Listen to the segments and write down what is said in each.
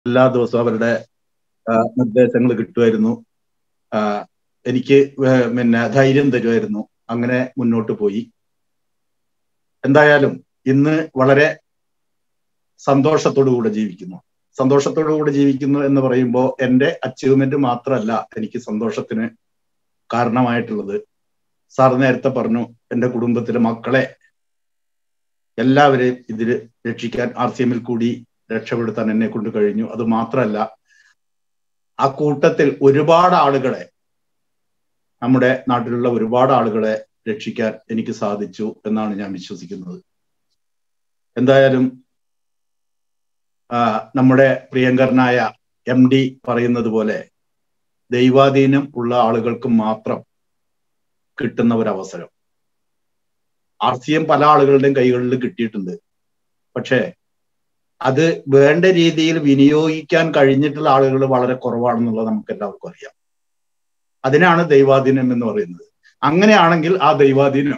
എല്ലാ ദിവസവും അവരുടെ നിർദ്ദേശങ്ങൾ കിട്ടുമായിരുന്നു എനിക്ക് പിന്നെ ധൈര്യം തരുമായിരുന്നു അങ്ങനെ മുന്നോട്ട് പോയി എന്തായാലും ഇന്ന് വളരെ സന്തോഷത്തോടു കൂടെ ജീവിക്കുന്നു സന്തോഷത്തോടു കൂടെ ജീവിക്കുന്നു എന്ന് പറയുമ്പോൾ എൻ്റെ അച്ചീവ്മെന്റ് മാത്രമല്ല എനിക്ക് സന്തോഷത്തിന് കാരണമായിട്ടുള്ളത് സാർ നേരത്തെ പറഞ്ഞു എൻ്റെ കുടുംബത്തിലെ മക്കളെ എല്ലാവരെയും ഇതിൽ രക്ഷിക്കാൻ ആർ സി എമ്മിൽ കൂടി രക്ഷപ്പെടുത്താൻ എന്നെ കൊണ്ട് കഴിഞ്ഞു അത് മാത്രമല്ല ആ കൂട്ടത്തിൽ ഒരുപാട് ആളുകളെ നമ്മുടെ നാട്ടിലുള്ള ഒരുപാട് ആളുകളെ രക്ഷിക്കാൻ എനിക്ക് സാധിച്ചു എന്നാണ് ഞാൻ വിശ്വസിക്കുന്നത് എന്തായാലും നമ്മുടെ പ്രിയങ്കരനായ എം ഡി പറയുന്നത് പോലെ ദൈവാധീനം ഉള്ള ആളുകൾക്ക് മാത്രം കിട്ടുന്ന ഒരു അവസരം ആർ സി എം പല ആളുകളുടെയും കൈകളിൽ കിട്ടിയിട്ടുണ്ട് പക്ഷേ അത് വേണ്ട രീതിയിൽ വിനിയോഗിക്കാൻ കഴിഞ്ഞിട്ടുള്ള ആളുകൾ വളരെ കുറവാണെന്നുള്ളത് നമുക്ക് എല്ലാവർക്കും അറിയാം അതിനാണ് ദൈവാധീനം എന്ന് പറയുന്നത് അങ്ങനെയാണെങ്കിൽ ആ ദൈവാധീനം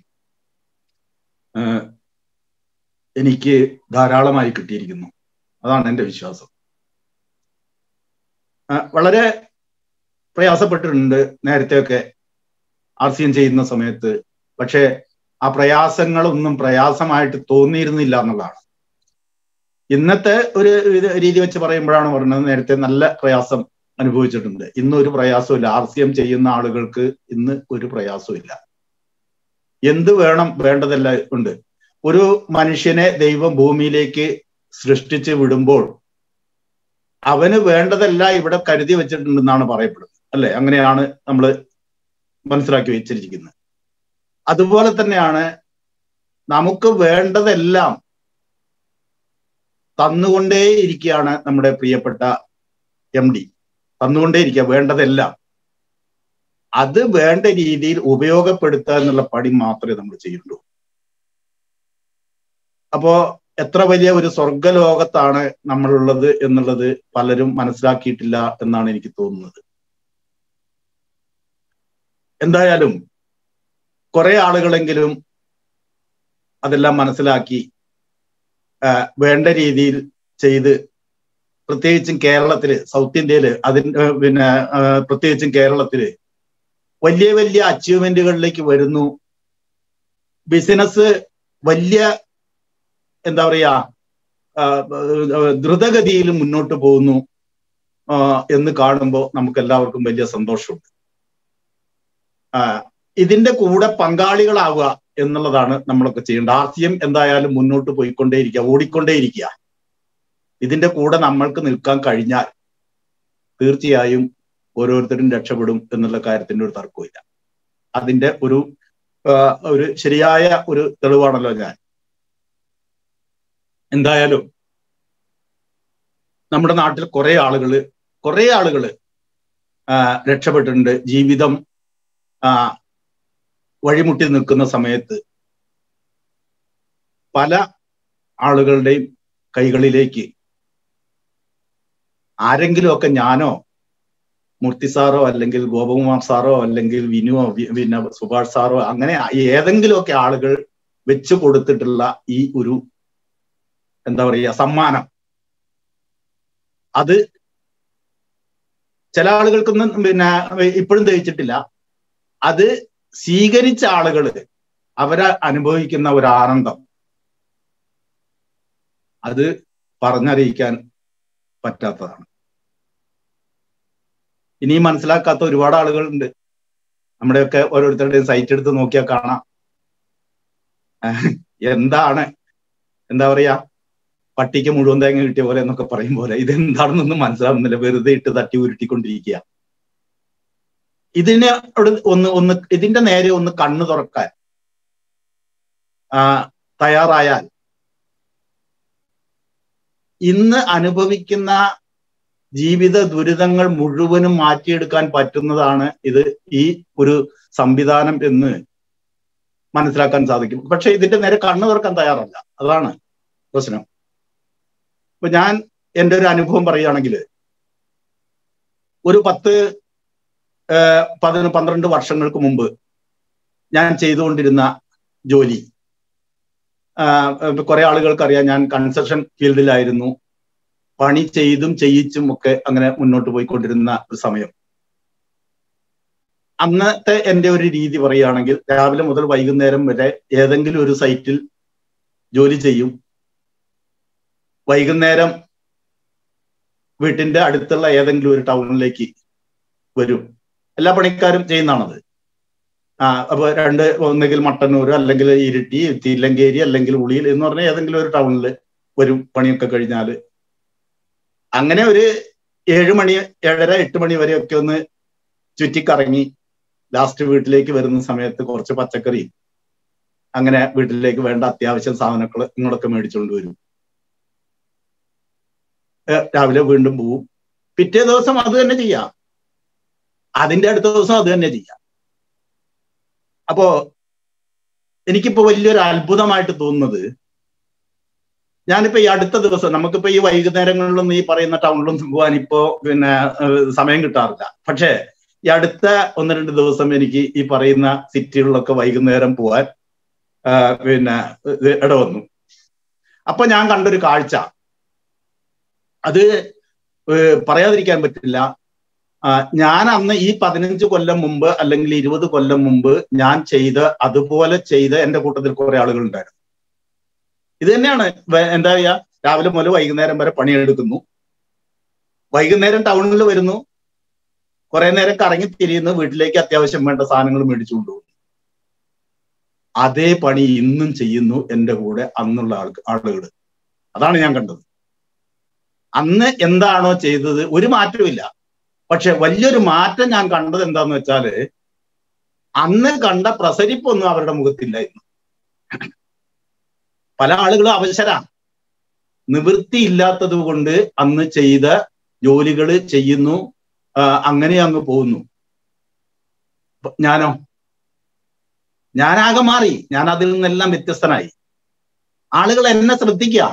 എനിക്ക് ധാരാളമായി കിട്ടിയിരിക്കുന്നു അതാണ് എൻ്റെ വിശ്വാസം വളരെ പ്രയാസപ്പെട്ടിട്ടുണ്ട് നേരത്തെയൊക്കെ ആർ സി എം ചെയ്യുന്ന സമയത്ത് പക്ഷേ ആ പ്രയാസങ്ങളൊന്നും പ്രയാസമായിട്ട് തോന്നിയിരുന്നില്ല എന്നുള്ളതാണ് ഇന്നത്തെ ഒരു രീതി വെച്ച് പറയുമ്പോഴാണ് പറയുന്നത് നേരത്തെ നല്ല പ്രയാസം അനുഭവിച്ചിട്ടുണ്ട് ഇന്ന് ഒരു പ്രയാസമില്ല ആർ സി എം ചെയ്യുന്ന ആളുകൾക്ക് ഇന്ന് ഒരു പ്രയാസവും ഇല്ല എന്ത് വേണം വേണ്ടതല്ല ഉണ്ട് ഒരു മനുഷ്യനെ ദൈവം ഭൂമിയിലേക്ക് സൃഷ്ടിച്ച് വിടുമ്പോൾ അവന് വേണ്ടതല്ല ഇവിടെ കരുതി വെച്ചിട്ടുണ്ടെന്നാണ് പറയപ്പെടുന്നത് അല്ലെ അങ്ങനെയാണ് നമ്മൾ മനസ്സിലാക്കി വെച്ചിരിക്കുന്നത് അതുപോലെ തന്നെയാണ് നമുക്ക് വേണ്ടതെല്ലാം തന്നുകൊണ്ടേയിരിക്കുകയാണ് നമ്മുടെ പ്രിയപ്പെട്ട എം ഡി തന്നുകൊണ്ടേയിരിക്കുക വേണ്ടതെല്ലാം അത് വേണ്ട രീതിയിൽ ഉപയോഗപ്പെടുത്തുക എന്നുള്ള പണി മാത്രമേ നമ്മൾ ചെയ്യുള്ളൂ അപ്പോ എത്ര വലിയ ഒരു സ്വർഗലോകത്താണ് നമ്മളുള്ളത് എന്നുള്ളത് പലരും മനസ്സിലാക്കിയിട്ടില്ല എന്നാണ് എനിക്ക് തോന്നുന്നത് എന്തായാലും കുറെ ആളുകളെങ്കിലും അതെല്ലാം മനസ്സിലാക്കി വേണ്ട രീതിയിൽ ചെയ്ത് പ്രത്യേകിച്ചും കേരളത്തില് സൗത്ത് ഇന്ത്യയില് അതിന് പിന്നെ പ്രത്യേകിച്ചും കേരളത്തില് വലിയ വലിയ അച്ചീവ്മെന്റുകളിലേക്ക് വരുന്നു ബിസിനസ് വലിയ എന്താ പറയാ ദ്രുതഗതിയിൽ മുന്നോട്ട് പോകുന്നു എന്ന് കാണുമ്പോൾ നമുക്ക് എല്ലാവർക്കും വലിയ സന്തോഷമുണ്ട് ഇതിന്റെ കൂടെ പങ്കാളികളാവുക എന്നുള്ളതാണ് നമ്മളൊക്കെ ചെയ്യേണ്ടത് ആർ സി എം എന്തായാലും മുന്നോട്ട് പോയിക്കൊണ്ടേയിരിക്കുക ഓടിക്കൊണ്ടേയിരിക്കുക ഇതിന്റെ കൂടെ നമ്മൾക്ക് നിൽക്കാൻ കഴിഞ്ഞാൽ തീർച്ചയായും ഓരോരുത്തരും രക്ഷപ്പെടും എന്നുള്ള കാര്യത്തിന്റെ ഒരു തർക്കമില്ല അതിന്റെ ഒരു ഒരു ശരിയായ ഒരു തെളിവാണല്ലോ ഞാൻ എന്തായാലും നമ്മുടെ നാട്ടിൽ കുറെ ആളുകള് കുറെ ആളുകള് രക്ഷപ്പെട്ടിട്ടുണ്ട് ജീവിതം വഴിമുട്ടി നിൽക്കുന്ന സമയത്ത് പല ആളുകളുടെയും കൈകളിലേക്ക് ആരെങ്കിലുമൊക്കെ ഞാനോ മൂർത്തി സാറോ അല്ലെങ്കിൽ ഗോപകുമാർ സാറോ അല്ലെങ്കിൽ വിനുവോ പിന്നെ സുഭാഷ് സാറോ അങ്ങനെ ഏതെങ്കിലുമൊക്കെ ആളുകൾ വെച്ചു കൊടുത്തിട്ടുള്ള ഈ ഒരു എന്താ പറയുക സമ്മാനം അത് ചില ആളുകൾക്കൊന്നും പിന്നെ ഇപ്പോഴും ദഹിച്ചിട്ടില്ല അത് സ്വീകരിച്ച ആളുകൾ അവരെ അനുഭവിക്കുന്ന ഒരു ആനന്ദം അത് പറഞ്ഞറിയിക്കാൻ പറ്റാത്തതാണ് ഇനി മനസ്സിലാക്കാത്ത ഒരുപാട് ആളുകളുണ്ട് നമ്മുടെയൊക്കെ ഓരോരുത്തരുടെയും സൈറ്റ് എടുത്ത് നോക്കിയാൽ കാണാം എന്താണ് എന്താ പറയാ പട്ടിക്ക് മുഴുവൻ തേങ്ങ കിട്ടിയ പോലെ എന്നൊക്കെ പറയും പോലെ ഇതെന്താണെന്നൊന്നും മനസ്സിലാവുന്നില്ല വെറുതെ ഇട്ട് തട്ടി ഉരുട്ടിക്കൊണ്ടിരിക്കുക ഇതിനെ ഒന്ന് ഒന്ന് ഇതിന്റെ നേരെ ഒന്ന് കണ്ണു തുറക്കാൻ തയ്യാറായാൽ ഇന്ന് അനുഭവിക്കുന്ന ജീവിത ദുരിതങ്ങൾ മുഴുവനും മാറ്റിയെടുക്കാൻ പറ്റുന്നതാണ് ഇത് ഈ ഒരു സംവിധാനം എന്ന് മനസ്സിലാക്കാൻ സാധിക്കും പക്ഷെ ഇതിന്റെ നേരെ കണ്ണു തുറക്കാൻ തയ്യാറല്ല അതാണ് പ്രശ്നം ഇപ്പൊ ഞാൻ എൻ്റെ ഒരു അനുഭവം പറയുകയാണെങ്കിൽ ഒരു പത്ത് പതിന് പന്ത്രണ്ട് വർഷങ്ങൾക്ക് മുമ്പ് ഞാൻ ചെയ്തുകൊണ്ടിരുന്ന ജോലി കുറെ ആളുകൾക്ക് അറിയാം ഞാൻ കൺസ്ട്രക്ഷൻ ഫീൽഡിലായിരുന്നു പണി ചെയ്തും ചെയ്യിച്ചും ഒക്കെ അങ്ങനെ മുന്നോട്ട് പോയിക്കൊണ്ടിരുന്ന ഒരു സമയം അന്നത്തെ എൻ്റെ ഒരു രീതി പറയുകയാണെങ്കിൽ രാവിലെ മുതൽ വൈകുന്നേരം വരെ ഏതെങ്കിലും ഒരു സൈറ്റിൽ ജോലി ചെയ്യും വൈകുന്നേരം വീട്ടിന്റെ അടുത്തുള്ള ഏതെങ്കിലും ഒരു ടൗണിലേക്ക് വരും എല്ലാ പണിക്കാരും ചെയ്യുന്നതാണത് ആ അപ്പൊ രണ്ട് ഒന്നുകിൽ മട്ടന്നൂർ അല്ലെങ്കിൽ ഇരിട്ടി തില്ലങ്കേരി അല്ലെങ്കിൽ ഉളിയിൽ എന്ന് പറഞ്ഞ ഏതെങ്കിലും ഒരു ടൗണിൽ വരും പണിയൊക്കെ കഴിഞ്ഞാല് അങ്ങനെ ഒരു ഏഴ് മണി ഏഴര എട്ട് മണി വരെയൊക്കെ ഒന്ന് ചുറ്റിക്കറങ്ങി ലാസ്റ്റ് വീട്ടിലേക്ക് വരുന്ന സമയത്ത് കുറച്ച് പച്ചക്കറി അങ്ങനെ വീട്ടിലേക്ക് വേണ്ട അത്യാവശ്യം സാധനങ്ങൾ നിങ്ങളൊക്കെ മേടിച്ചുകൊണ്ട് വരും രാവിലെ വീണ്ടും പോവും പിറ്റേ ദിവസം അത് തന്നെ ചെയ്യാം അതിന്റെ അടുത്ത ദിവസം അത് തന്നെ ചെയ്യാം അപ്പോ എനിക്കിപ്പോ വലിയൊരു അത്ഭുതമായിട്ട് തോന്നുന്നത് ഞാനിപ്പോ ഈ അടുത്ത ദിവസം നമുക്കിപ്പോ ഈ വൈകുന്നേരങ്ങളിലൊന്നും ഈ പറയുന്ന ടൗണിലൊന്നും പോകാൻ ഇപ്പോ പിന്നെ സമയം കിട്ടാറില്ല പക്ഷേ ഈ അടുത്ത ഒന്ന് രണ്ട് ദിവസം എനിക്ക് ഈ പറയുന്ന സിറ്റികളിലൊക്കെ വൈകുന്നേരം പോവാൻ പിന്നെ ഇടവന്നു അപ്പൊ ഞാൻ കണ്ടൊരു കാഴ്ച അത് പറയാതിരിക്കാൻ പറ്റില്ല ഞാൻ അന്ന് ഈ പതിനഞ്ച് കൊല്ലം മുമ്പ് അല്ലെങ്കിൽ ഇരുപത് കൊല്ലം മുമ്പ് ഞാൻ ചെയ്ത് അതുപോലെ ചെയ്ത് എന്റെ കൂട്ടത്തിൽ കുറെ ആളുകൾ ഉണ്ടായിരുന്നു ഇത് തന്നെയാണ് എന്താ പറയാ രാവിലെ മുതൽ വൈകുന്നേരം വരെ പണിയെടുക്കുന്നു വൈകുന്നേരം ടൗണിൽ വരുന്നു കുറെ നേരം കറങ്ങി തിരിയുന്നു വീട്ടിലേക്ക് അത്യാവശ്യം വേണ്ട സാധനങ്ങൾ മേടിച്ചു കൊണ്ടുപോകുന്നു അതേ പണി ഇന്നും ചെയ്യുന്നു എന്റെ കൂടെ അന്നുള്ള ആൾ ആളുകൾ അതാണ് ഞാൻ കണ്ടത് അന്ന് എന്താണോ ചെയ്തത് ഒരു മാറ്റമില്ല പക്ഷെ വലിയൊരു മാറ്റം ഞാൻ കണ്ടത് എന്താന്ന് വെച്ചാല് അന്ന് കണ്ട പ്രസരിപ്പൊന്നും അവരുടെ മുഖത്തില്ലായിരുന്നു പല ആളുകളും അവശരാണ് നിവൃത്തിയില്ലാത്തത് കൊണ്ട് അന്ന് ചെയ്ത ജോലികൾ ചെയ്യുന്നു അങ്ങനെ അങ്ങ് പോകുന്നു ഞാനോ ഞാനാകെ മാറി ഞാൻ അതിൽ നിന്നെല്ലാം വ്യത്യസ്തനായി ആളുകൾ എന്നെ ശ്രദ്ധിക്കുക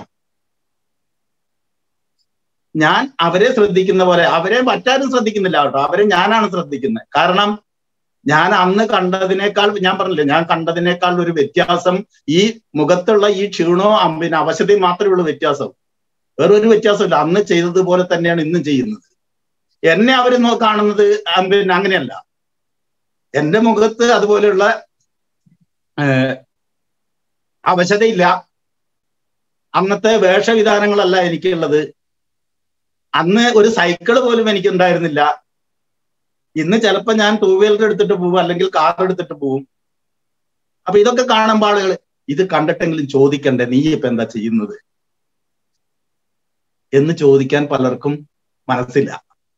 ഞാൻ അവരെ ശ്രദ്ധിക്കുന്ന പോലെ അവരെ മറ്റാരും ശ്രദ്ധിക്കുന്നില്ല കേട്ടോ അവരെ ഞാനാണ് ശ്രദ്ധിക്കുന്നത് കാരണം ഞാൻ അന്ന് കണ്ടതിനേക്കാൾ ഞാൻ പറഞ്ഞില്ലേ ഞാൻ കണ്ടതിനേക്കാൾ ഒരു വ്യത്യാസം ഈ മുഖത്തുള്ള ഈ ക്ഷീണോ പിന്നെ അവശതയും മാത്രമേ ഉള്ളൂ വ്യത്യാസം വേറൊരു വ്യത്യാസമില്ല അന്ന് ചെയ്തതുപോലെ തന്നെയാണ് ഇന്നും ചെയ്യുന്നത് എന്നെ അവർ കാണുന്നത് പിന്നെ അങ്ങനെയല്ല എന്റെ മുഖത്ത് അതുപോലെയുള്ള അവശതയില്ല അന്നത്തെ വേഷവിധാനങ്ങളല്ല എനിക്കുള്ളത് അന്ന് ഒരു സൈക്കിള് പോലും എനിക്ക് ഉണ്ടായിരുന്നില്ല ഇന്ന് ചിലപ്പോൾ ഞാൻ ടൂ വീലർ എടുത്തിട്ട് പോകും അല്ലെങ്കിൽ കാർ എടുത്തിട്ട് പോകും അപ്പൊ ഇതൊക്കെ കാണുമ്പോൾ ആളുകൾ ഇത് കണ്ടിട്ടെങ്കിലും ചോദിക്കണ്ടേ നീ ഇപ്പൊ എന്താ ചെയ്യുന്നത് എന്ന് ചോദിക്കാൻ പലർക്കും മനസ്സില്ല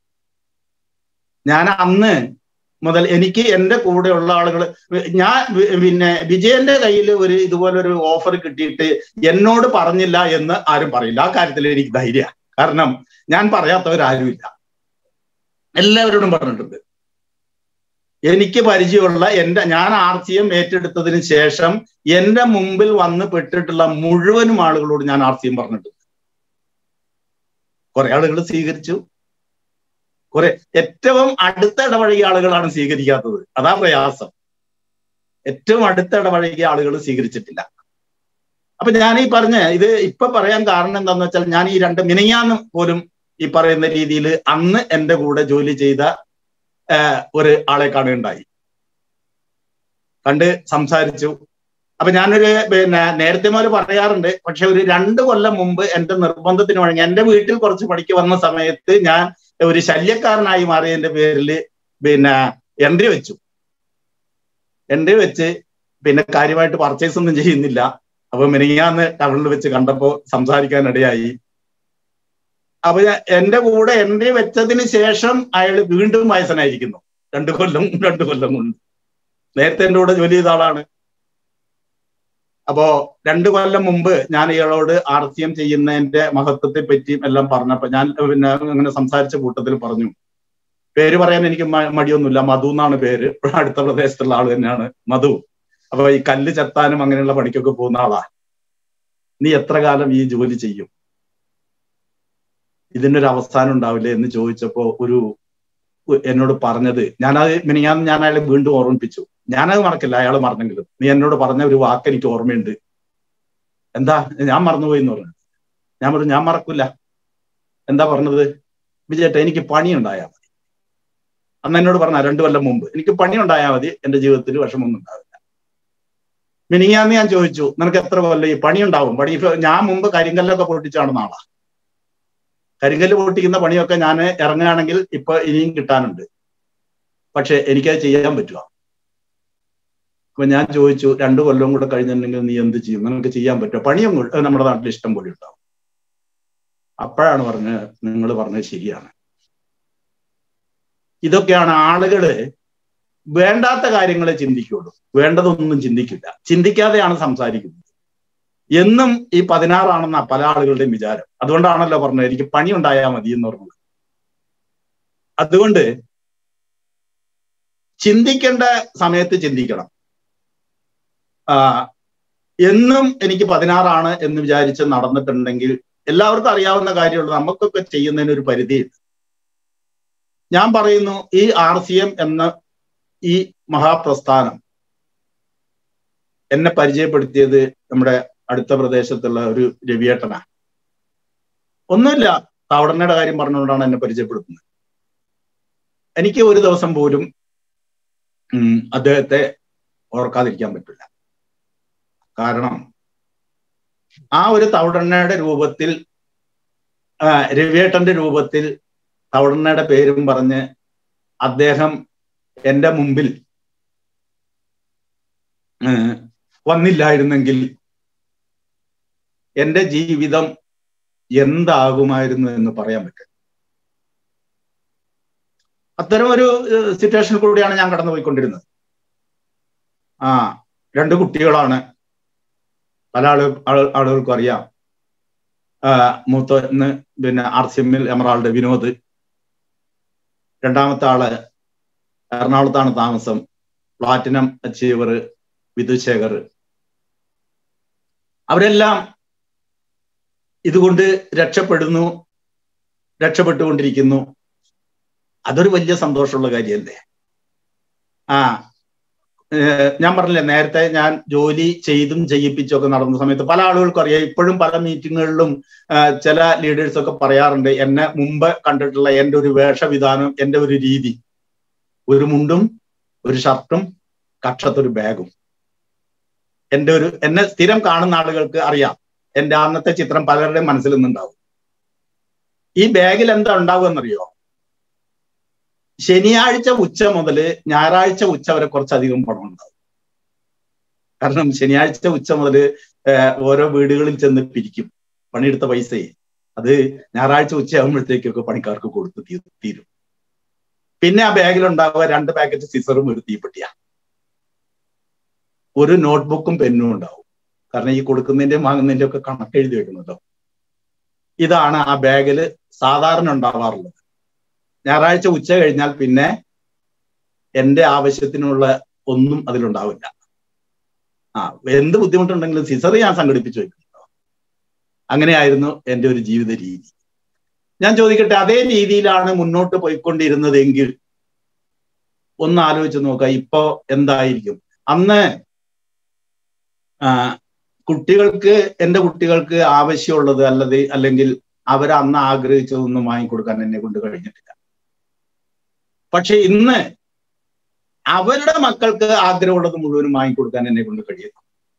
ഞാൻ അന്ന് മുതൽ എനിക്ക് എന്റെ കൂടെയുള്ള ആളുകൾ ഞാൻ പിന്നെ വിജയന്റെ കയ്യിൽ ഒരു ഇതുപോലൊരു ഓഫർ കിട്ടിയിട്ട് എന്നോട് പറഞ്ഞില്ല എന്ന് ആരും പറയില്ല ആ കാര്യത്തിൽ എനിക്ക് ധൈര്യ കാരണം ഞാൻ പറയാത്തവരാരുമില്ല എല്ലാവരോടും പറഞ്ഞിട്ടുണ്ട് എനിക്ക് പരിചയമുള്ള എന്റെ ഞാൻ ആർ സി എം ഏറ്റെടുത്തതിന് ശേഷം എന്റെ മുമ്പിൽ വന്ന് പെട്ടിട്ടുള്ള മുഴുവനും ആളുകളോട് ഞാൻ ആർ സി എം പറഞ്ഞിട്ടുണ്ട് കുറെ ആളുകൾ സ്വീകരിച്ചു കുറെ ഏറ്റവും അടുത്ത ഇടപഴകിയ ആളുകളാണ് സ്വീകരിക്കാത്തത് അതാ പ്രയാസം ഏറ്റവും അടുത്ത ഇടപഴകിയ ആളുകൾ സ്വീകരിച്ചിട്ടില്ല അപ്പൊ ഞാൻ ഈ പറഞ്ഞ ഇത് ഇപ്പൊ പറയാൻ കാരണം എന്താന്ന് വെച്ചാൽ ഞാൻ ഈ രണ്ട് മിനിങ്ങാന്ന് പോലും ഈ പറയുന്ന രീതിയിൽ അന്ന് എന്റെ കൂടെ ജോലി ചെയ്ത ഒരു ആളെ കാണുകയുണ്ടായി കണ്ട് സംസാരിച്ചു അപ്പൊ ഞാനൊരു പിന്നെ നേരത്തെ മുതൽ പറയാറുണ്ട് പക്ഷെ ഒരു രണ്ട് കൊല്ലം മുമ്പ് എന്റെ നിർബന്ധത്തിന് വഴങ്ങി എന്റെ വീട്ടിൽ കുറച്ച് പണിക്ക് വന്ന സമയത്ത് ഞാൻ ഒരു ശല്യക്കാരനായി മാറിയതിന്റെ പേരിൽ പിന്നെ എൻട്രി വെച്ചു എൻട്രി വെച്ച് പിന്നെ കാര്യമായിട്ട് പർച്ചേസ് ഒന്നും ചെയ്യുന്നില്ല അപ്പൊ മിനിങ്ങാന്ന് ടൗണിൽ വെച്ച് കണ്ടപ്പോ സംസാരിക്കാൻ ഇടയായി അപ്പൊ എന്റെ കൂടെ എൻട്രി വെച്ചതിന് ശേഷം അയാൾ വീണ്ടും വയസ്സനായിരിക്കുന്നു രണ്ടു കൊല്ലം രണ്ടു കൊല്ലം കൊണ്ട് നേരത്തെ എന്റെ കൂടെ ജോലി ചെയ്ത ആളാണ് അപ്പോ രണ്ടു കൊല്ലം മുമ്പ് ഞാൻ ഇയാളോട് ആർ സി എം ചെയ്യുന്നതിന്റെ മഹത്വത്തെ പറ്റിയും എല്ലാം പറഞ്ഞപ്പോ ഞാൻ പിന്നെ അങ്ങനെ സംസാരിച്ച കൂട്ടത്തിൽ പറഞ്ഞു പേര് പറയാൻ എനിക്ക് മടിയൊന്നുമില്ല മധു എന്നാണ് പേര് അടുത്ത പ്രദേശത്തുള്ള ആൾ തന്നെയാണ് മധു അപ്പൊ ഈ കല്ല് ചെത്താനും അങ്ങനെയുള്ള പണിക്കൊക്കെ പോകുന്ന ആളാ നീ എത്ര കാലം ഈ ജോലി ചെയ്യും ഇതിനൊരു അവസാനം ഉണ്ടാവില്ലേ എന്ന് ചോദിച്ചപ്പോ ഒരു എന്നോട് പറഞ്ഞത് ഞാനത് ഞാൻ ഞാൻ അയാളെ വീണ്ടും ഓർമ്മിപ്പിച്ചു ഞാനത് മറക്കില്ല അയാൾ മറന്നെങ്കിലും നീ എന്നോട് പറഞ്ഞ ഒരു വാക്ക് എനിക്ക് ഓർമ്മയുണ്ട് എന്താ ഞാൻ മറന്നുപോയി എന്ന് പറഞ്ഞു ഞാൻ പറഞ്ഞു ഞാൻ മറക്കില്ല എന്താ പറഞ്ഞത് വിജയേട്ട എനിക്ക് പണി ഉണ്ടായാൽ മതി അന്ന് എന്നോട് പറഞ്ഞ രണ്ടു കൊല്ലം മുമ്പ് എനിക്ക് പണി ഉണ്ടായാൽ മതി എന്റെ ജീവിതത്തിൽ വിഷമൊന്നും ഉണ്ടാവില്ല മിനിങ്ങാന്ന് ഞാൻ ചോദിച്ചു നിനക്ക് എത്ര കൊല്ലം ഈ പണി ഉണ്ടാവും പണി ഇപ്പൊ ഞാൻ മുമ്പ് കരിങ്കല്ലൊക്കെ പൊട്ടിച്ചാണ് നാളാ കരിങ്കല്ല് പൊട്ടിക്കുന്ന പണിയൊക്കെ ഞാൻ ഇറങ്ങുകയാണെങ്കിൽ ഇപ്പൊ ഇനിയും കിട്ടാനുണ്ട് പക്ഷെ എനിക്കത് ചെയ്യാൻ പറ്റുക അപ്പൊ ഞാൻ ചോദിച്ചു രണ്ടു കൊല്ലം കൂടെ കഴിഞ്ഞിട്ടുണ്ടെങ്കിൽ നീ എന്ത് ചെയ്യും നിനക്ക് ചെയ്യാൻ പറ്റുമോ പണിയും നമ്മുടെ നാട്ടിൽ ഇഷ്ടം പോലെ ഉണ്ടാവും അപ്പോഴാണ് പറഞ്ഞ് നിങ്ങൾ പറഞ്ഞത് ശരിയാണ് ഇതൊക്കെയാണ് ആളുകള് വേണ്ടാത്ത കാര്യങ്ങളെ ചിന്തിക്കുള്ളൂ വേണ്ടതൊന്നും ചിന്തിക്കില്ല ചിന്തിക്കാതെയാണ് സംസാരിക്കുന്നത് എന്നും ഈ പതിനാറാണെന്ന പല ആളുകളുടെയും വിചാരം അതുകൊണ്ടാണല്ലോ പറഞ്ഞത് എനിക്ക് പണി ഉണ്ടായാൽ മതി എന്ന് പറഞ്ഞത് അതുകൊണ്ട് ചിന്തിക്കേണ്ട സമയത്ത് ചിന്തിക്കണം ആ എന്നും എനിക്ക് പതിനാറാണ് എന്ന് വിചാരിച്ച് നടന്നിട്ടുണ്ടെങ്കിൽ എല്ലാവർക്കും അറിയാവുന്ന കാര്യമുള്ളൂ നമുക്കൊക്കെ ചെയ്യുന്നതിന് ഒരു പരിധിയുണ്ട് ഞാൻ പറയുന്നു ഈ ആർ സി എം എന്ന ഈ മഹാപ്രസ്ഥാനം എന്നെ പരിചയപ്പെടുത്തിയത് നമ്മുടെ അടുത്ത പ്രദേശത്തുള്ള ഒരു രവിയേട്ടനാണ് ഒന്നുമില്ല താവടനയുടെ കാര്യം പറഞ്ഞുകൊണ്ടാണ് എന്നെ പരിചയപ്പെടുത്തുന്നത് എനിക്ക് ഒരു ദിവസം പോലും അദ്ദേഹത്തെ ഓർക്കാതിരിക്കാൻ പറ്റില്ല കാരണം ആ ഒരു തവിടെണ്ണയുടെ രൂപത്തിൽ രവിയേട്ടന്റെ രൂപത്തിൽ തവിടെണ്ണയുടെ പേരും പറഞ്ഞ് അദ്ദേഹം എൻ്റെ മുമ്പിൽ വന്നില്ലായിരുന്നെങ്കിൽ എൻ്റെ ജീവിതം എന്താകുമായിരുന്നു എന്ന് പറയാൻ പറ്റും അത്തരം ഒരു സിറ്റുവേഷനിൽ കൂടിയാണ് ഞാൻ കടന്നുപോയിക്കൊണ്ടിരുന്നത് ആ രണ്ട് കുട്ടികളാണ് പല ആളു ആളുകൾക്കും അറിയാം മൂത്ത പിന്നെ ആർ സി എമ്മിൽ എമറാൾഡ് വിനോദ് രണ്ടാമത്തെ ആള് എറണാകുളത്താണ് താമസം പ്ലാറ്റിനം അച്ചീവർ വിധുശേഖർ അവരെല്ലാം ഇതുകൊണ്ട് രക്ഷപ്പെടുന്നു രക്ഷപ്പെട്ടുകൊണ്ടിരിക്കുന്നു അതൊരു വലിയ സന്തോഷമുള്ള കാര്യമല്ലേ ആ ഞാൻ പറഞ്ഞില്ലേ നേരത്തെ ഞാൻ ജോലി ചെയ്തും ചെയ്യിപ്പിച്ചൊക്കെ നടന്ന സമയത്ത് പല ആളുകൾക്കും അറിയാം ഇപ്പോഴും പല മീറ്റിങ്ങുകളിലും ചില ലീഡേഴ്സ് ഒക്കെ പറയാറുണ്ട് എന്നെ മുമ്പ് കണ്ടിട്ടുള്ള എൻ്റെ ഒരു വേഷവിധാനം എൻ്റെ ഒരു രീതി ഒരു മുണ്ടും ഒരു ഷർട്ടും കക്ഷത്തൊരു ബാഗും എൻ്റെ ഒരു എന്നെ സ്ഥിരം കാണുന്ന ആളുകൾക്ക് അറിയാം എൻ്റെ അന്നത്തെ ചിത്രം പലരുടെയും മനസ്സിൽ നിന്നുണ്ടാവും ഈ ബാഗിൽ എന്താ ഉണ്ടാവുക എന്നറിയോ ശനിയാഴ്ച ഉച്ച മുതൽ ഞായറാഴ്ച ഉച്ച വരെ കുറച്ചധികം പണം ഉണ്ടാവും കാരണം ശനിയാഴ്ച ഉച്ച മുതൽ ഓരോ വീടുകളിൽ ചെന്ന് പിരിക്കും പണിയെടുത്ത പൈസയെ അത് ഞായറാഴ്ച ഉച്ചയാകുമ്പോഴത്തേക്കൊക്കെ പണിക്കാർക്ക് കൊടുത്ത് തീരും പിന്നെ ആ ബാഗിലുണ്ടാവുക രണ്ട് പാക്കറ്റ് സിസറും ഒരു തീപ്പെട്ടിയ ഒരു നോട്ട്ബുക്കും പെന്നും ഉണ്ടാവും കാരണം ഈ കൊടുക്കുന്നതിന്റെയും വാങ്ങുന്നതിന്റെ ഒക്കെ കണക്ക് എഴുതി വെക്കുന്നല്ലോ ഇതാണ് ആ ബാഗില് സാധാരണ ഉണ്ടാവാറുള്ളത് ഞായറാഴ്ച ഉച്ച കഴിഞ്ഞാൽ പിന്നെ എന്റെ ആവശ്യത്തിനുള്ള ഒന്നും അതിലുണ്ടാവില്ല ആ എന്ത് ബുദ്ധിമുട്ടുണ്ടെങ്കിലും സിസർ ഞാൻ സംഘടിപ്പിച്ചു വെക്കുന്നുണ്ടോ അങ്ങനെയായിരുന്നു എൻ്റെ ഒരു ജീവിത രീതി ഞാൻ ചോദിക്കട്ടെ അതേ രീതിയിലാണ് മുന്നോട്ട് പോയിക്കൊണ്ടിരുന്നതെങ്കിൽ ഒന്ന് ആലോചിച്ച് നോക്കുക ഇപ്പോ എന്തായിരിക്കും അന്ന് കുട്ടികൾക്ക് എൻ്റെ കുട്ടികൾക്ക് ആവശ്യമുള്ളത് അല്ലത് അല്ലെങ്കിൽ അവർ അന്ന് ആഗ്രഹിച്ചതൊന്നും വാങ്ങിക്കൊടുക്കാൻ എന്നെ കൊണ്ട് കഴിഞ്ഞിട്ടില്ല പക്ഷെ ഇന്ന് അവരുടെ മക്കൾക്ക് ആഗ്രഹമുള്ളത് മുഴുവനും വാങ്ങിക്കൊടുക്കാൻ എന്നെ കൊണ്ട് കഴിയുന്നു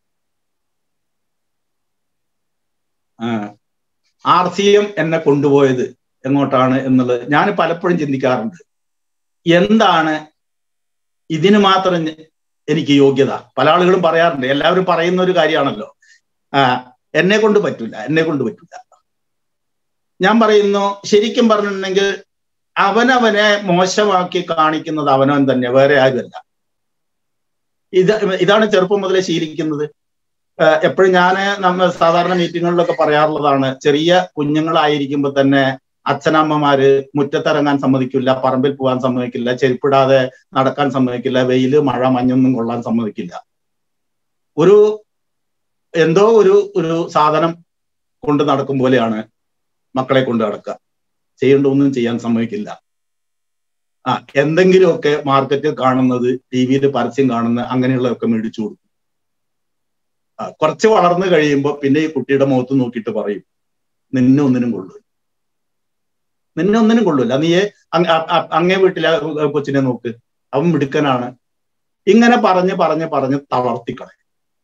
ആർ സി എം എന്നെ കൊണ്ടുപോയത് എങ്ങോട്ടാണ് എന്നുള്ളത് ഞാൻ പലപ്പോഴും ചിന്തിക്കാറുണ്ട് എന്താണ് ഇതിന് മാത്രം എനിക്ക് യോഗ്യത പല ആളുകളും പറയാറുണ്ട് എല്ലാവരും പറയുന്ന ഒരു കാര്യമാണല്ലോ ആ എന്നെ കൊണ്ട് പറ്റില്ല എന്നെ കൊണ്ട് പറ്റില്ല ഞാൻ പറയുന്നു ശരിക്കും പറഞ്ഞിട്ടുണ്ടെങ്കിൽ അവനവനെ മോശമാക്കി കാണിക്കുന്നത് അവനവൻ തന്നെ വേറെ ആരുമല്ല ഇത് ഇതാണ് ചെറുപ്പം മുതലേ ശീലിക്കുന്നത് എപ്പോഴും ഞാൻ നമ്മൾ സാധാരണ മീറ്റിങ്ങുകളിലൊക്കെ പറയാറുള്ളതാണ് ചെറിയ കുഞ്ഞുങ്ങളായിരിക്കുമ്പോൾ തന്നെ അച്ഛനമ്മമാര് മുറ്റത്തിറങ്ങാൻ സമ്മതിക്കില്ല പറമ്പിൽ പോകാൻ സമ്മതിക്കില്ല ചെരുപ്പിടാതെ നടക്കാൻ സമ്മതിക്കില്ല വെയില് മഴ മഞ്ഞൊന്നും കൊള്ളാൻ സമ്മതിക്കില്ല ഒരു എന്തോ ഒരു ഒരു സാധനം കൊണ്ട് നടക്കും പോലെയാണ് മക്കളെ കൊണ്ട് നടക്കുക ചെയ്യേണ്ട ഒന്നും ചെയ്യാൻ സമ്മതിക്കില്ല ആ എന്തെങ്കിലുമൊക്കെ മാർക്കറ്റിൽ കാണുന്നത് ടി വിയിൽ പരസ്യം കാണുന്ന അങ്ങനെയുള്ളതൊക്കെ മേടിച്ചു കൊടുക്കും ആ കുറച്ച് വളർന്നു കഴിയുമ്പോൾ പിന്നെ ഈ കുട്ടിയുടെ മുഖത്ത് നോക്കിയിട്ട് പറയും നിന്നെ ഒന്നിനും കൊള്ളു നിന്നെ ഒന്നിനും കൊള്ളൂല നീ അങ്ങേ വീട്ടിലെ കൊച്ചിനെ നോക്ക് അവൻ മിടുക്കനാണ് ഇങ്ങനെ പറഞ്ഞ് പറഞ്ഞ് പറഞ്ഞ് തളർത്തിക്കളെ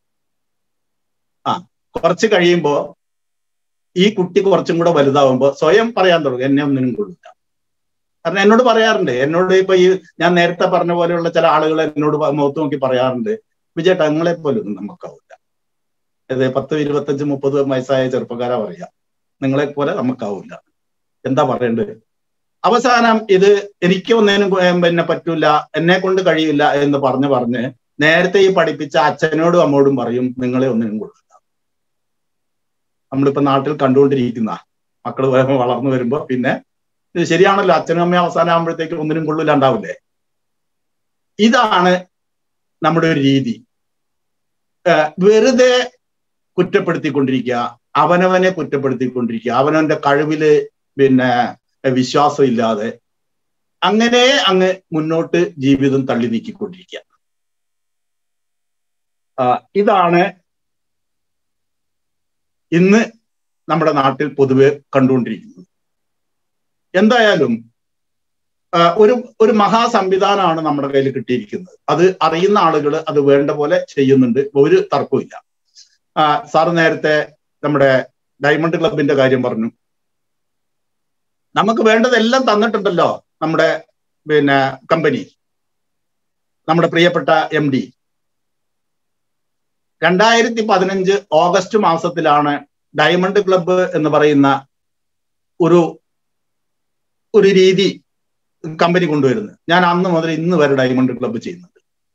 ആ കുറച്ച് കഴിയുമ്പോ ഈ കുട്ടി കുറച്ചും കൂടെ വലുതാവുമ്പോ സ്വയം പറയാൻ തുടങ്ങും എന്നെ ഒന്നിനും കൊള്ളില്ല കാരണം എന്നോട് പറയാറുണ്ട് എന്നോട് ഇപ്പൊ ഈ ഞാൻ നേരത്തെ പറഞ്ഞ പോലെയുള്ള ചില ആളുകൾ എന്നോട് മുഖത്ത് നോക്കി പറയാറുണ്ട് വിജയേട്ടാ നിങ്ങളെ പോലൊന്നും നമുക്കാവില്ല ഇത് പത്ത് ഇരുപത്തഞ്ച് മുപ്പത് വയസ്സായ ചെറുപ്പക്കാരാ പറയാ നിങ്ങളെ പോലെ നമുക്കാവില്ല എന്താ പറയേണ്ടത് അവസാനം ഇത് എനിക്ക് ഒന്നിനും പിന്നെ പറ്റൂല എന്നെ കൊണ്ട് കഴിയില്ല എന്ന് പറഞ്ഞ് പറഞ്ഞ് നേരത്തെ ഈ പഠിപ്പിച്ച അച്ഛനോടും അമ്മോടും പറയും നിങ്ങളെ ഒന്നിനും കൊള്ളില്ല നമ്മളിപ്പോ നാട്ടിൽ കണ്ടുകൊണ്ടിരിക്കുന്ന മക്കൾ വളർന്നു വരുമ്പോ പിന്നെ ഇത് ശരിയാണല്ലോ അച്ഛനും അമ്മയും അവസാനം ആകുമ്പോഴത്തേക്ക് ഒന്നിനും കൊള്ളില്ല ഉണ്ടാവില്ലേ ഇതാണ് നമ്മുടെ ഒരു രീതി വെറുതെ കുറ്റപ്പെടുത്തിക്കൊണ്ടിരിക്കുക അവനവനെ കുറ്റപ്പെടുത്തിക്കൊണ്ടിരിക്കുക അവനവന്റെ കഴിവില് പിന്നെ വിശ്വാസം ഇല്ലാതെ അങ്ങനെ അങ്ങ് മുന്നോട്ട് ജീവിതം തള്ളി നീക്കിക്കൊണ്ടിരിക്കുക ഇതാണ് ഇന്ന് നമ്മുടെ നാട്ടിൽ പൊതുവെ കണ്ടുകൊണ്ടിരിക്കുന്നത് എന്തായാലും ഒരു ഒരു മഹാസംവിധാനമാണ് നമ്മുടെ കയ്യിൽ കിട്ടിയിരിക്കുന്നത് അത് അറിയുന്ന ആളുകൾ അത് വേണ്ട പോലെ ചെയ്യുന്നുണ്ട് ഒരു തർക്കമില്ല സാറ് നേരത്തെ നമ്മുടെ ഡയമണ്ട് ക്ലബിന്റെ കാര്യം പറഞ്ഞു നമുക്ക് വേണ്ടതെല്ലാം തന്നിട്ടുണ്ടല്ലോ നമ്മുടെ പിന്നെ കമ്പനി നമ്മുടെ പ്രിയപ്പെട്ട എം ഡി രണ്ടായിരത്തി പതിനഞ്ച് ഓഗസ്റ്റ് മാസത്തിലാണ് ഡയമണ്ട് ക്ലബ്ബ് എന്ന് പറയുന്ന ഒരു ഒരു രീതി കമ്പനി കൊണ്ടുവരുന്നത് ഞാൻ അന്ന് മുതൽ ഇന്ന് വരെ ഡയമണ്ട് ക്ലബ്ബ് ചെയ്യുന്നുണ്ട്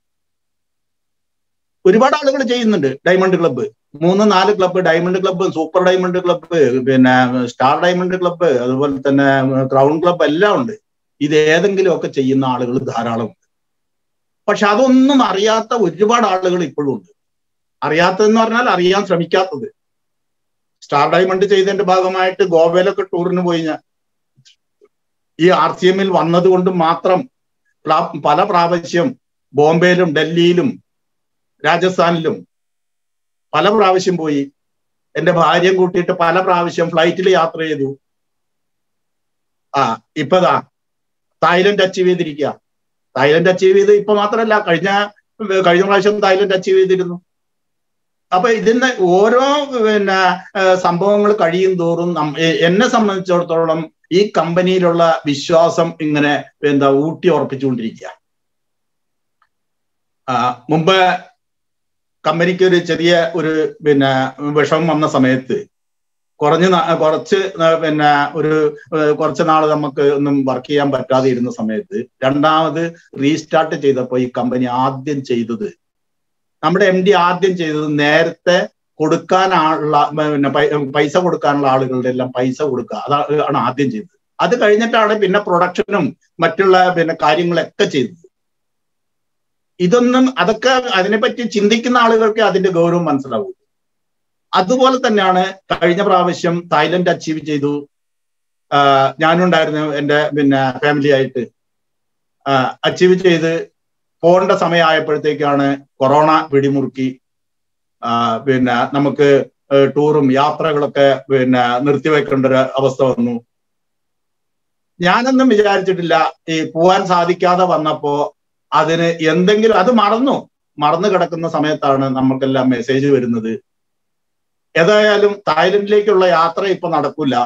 ഒരുപാട് ആളുകൾ ചെയ്യുന്നുണ്ട് ഡയമണ്ട് ക്ലബ്ബ് മൂന്ന് നാല് club diamond club super diamond club പിന്നെ സ്റ്റാർ ഡയമണ്ട് ക്ലബ്ബ് അതുപോലെ തന്നെ ക്രൗൺ ക്ലബ്ബ് എല്ലാം ഉണ്ട് ഇത് ഏതെങ്കിലും ഒക്കെ ചെയ്യുന്ന ആളുകൾ ധാരാളമുണ്ട് പക്ഷെ അതൊന്നും അറിയാത്ത ഒരുപാട് ആളുകൾ ഇപ്പോഴും ഉണ്ട് അറിയാത്തതെന്ന് പറഞ്ഞാൽ അറിയാൻ ശ്രമിക്കാത്തത് സ്റ്റാർ ഡയമണ്ട് ചെയ്തതിന്റെ ഭാഗമായിട്ട് ഗോവയിലൊക്കെ ടൂറിന് പോയി ഞാൻ ഈ ആർ സി എമ്മിൽ വന്നത് കൊണ്ട് മാത്രം പല പ്രാവശ്യം ബോംബെയിലും ഡൽഹിയിലും രാജസ്ഥാനിലും പല പ്രാവശ്യം പോയി എന്റെ ഭാര്യയും കൂട്ടിയിട്ട് പല പ്രാവശ്യം ഫ്ലൈറ്റിൽ യാത്ര ചെയ്തു ആ ഇപ്പതാ തായ്ലൻഡ് അച്ചീവ് ചെയ്തിരിക്കുക തായ്ലൻഡ് അച്ചീവ് ചെയ്ത് ഇപ്പൊ മാത്രമല്ല കഴിഞ്ഞ കഴിഞ്ഞ പ്രാവശ്യം തായ്ലൻഡ് അച്ചീവ് ചെയ്തിരുന്നു അപ്പൊ ഇതിന്റെ ഓരോ പിന്നെ സംഭവങ്ങൾ കഴിയും തോറും എന്നെ സംബന്ധിച്ചിടത്തോളം ഈ കമ്പനിയിലുള്ള വിശ്വാസം ഇങ്ങനെ എന്താ ഊട്ടി ഉറപ്പിച്ചുകൊണ്ടിരിക്കുക മുമ്പ് കമ്പനിക്ക് ഒരു ചെറിയ ഒരു പിന്നെ വിഷമം വന്ന സമയത്ത് കുറഞ്ഞ് കുറച്ച് പിന്നെ ഒരു കുറച്ച് നാൾ നമുക്ക് ഒന്നും വർക്ക് ചെയ്യാൻ പറ്റാതെ ഇരുന്ന സമയത്ത് രണ്ടാമത് റീസ്റ്റാർട്ട് ചെയ്തപ്പോൾ ഈ കമ്പനി ആദ്യം ചെയ്തത് നമ്മുടെ എം ഡി ആദ്യം ചെയ്തത് നേരത്തെ കൊടുക്കാനുള്ള പിന്നെ പൈസ കൊടുക്കാനുള്ള ആളുകളുടെ എല്ലാം പൈസ കൊടുക്കുക അതാണ് ആദ്യം ചെയ്തത് അത് കഴിഞ്ഞിട്ടാണ് പിന്നെ പ്രൊഡക്ഷനും മറ്റുള്ള പിന്നെ കാര്യങ്ങളൊക്കെ ചെയ്തത് ഇതൊന്നും അതൊക്കെ അതിനെപ്പറ്റി ചിന്തിക്കുന്ന ആളുകൾക്ക് അതിന്റെ ഗൗരവം മനസ്സിലാവൂ അതുപോലെ തന്നെയാണ് കഴിഞ്ഞ പ്രാവശ്യം തായ്ലൻഡ് അച്ചീവ് ചെയ്തു ഞാനുണ്ടായിരുന്നു എൻ്റെ പിന്നെ ഫാമിലി ആയിട്ട് അച്ചീവ് ചെയ്ത് പോകേണ്ട സമയമായപ്പോഴത്തേക്കാണ് കൊറോണ പിടിമുറുക്കി പിന്നെ നമുക്ക് ടൂറും യാത്രകളൊക്കെ പിന്നെ നിർത്തിവെക്കേണ്ട ഒരു അവസ്ഥ വന്നു ഞാനൊന്നും വിചാരിച്ചിട്ടില്ല ഈ പോവാൻ സാധിക്കാതെ വന്നപ്പോ അതിന് എന്തെങ്കിലും അത് മറന്നു മറന്നു കിടക്കുന്ന സമയത്താണ് നമുക്കെല്ലാം മെസ്സേജ് വരുന്നത് ഏതായാലും തായ്ലൻഡിലേക്കുള്ള യാത്ര ഇപ്പൊ നടക്കില്ല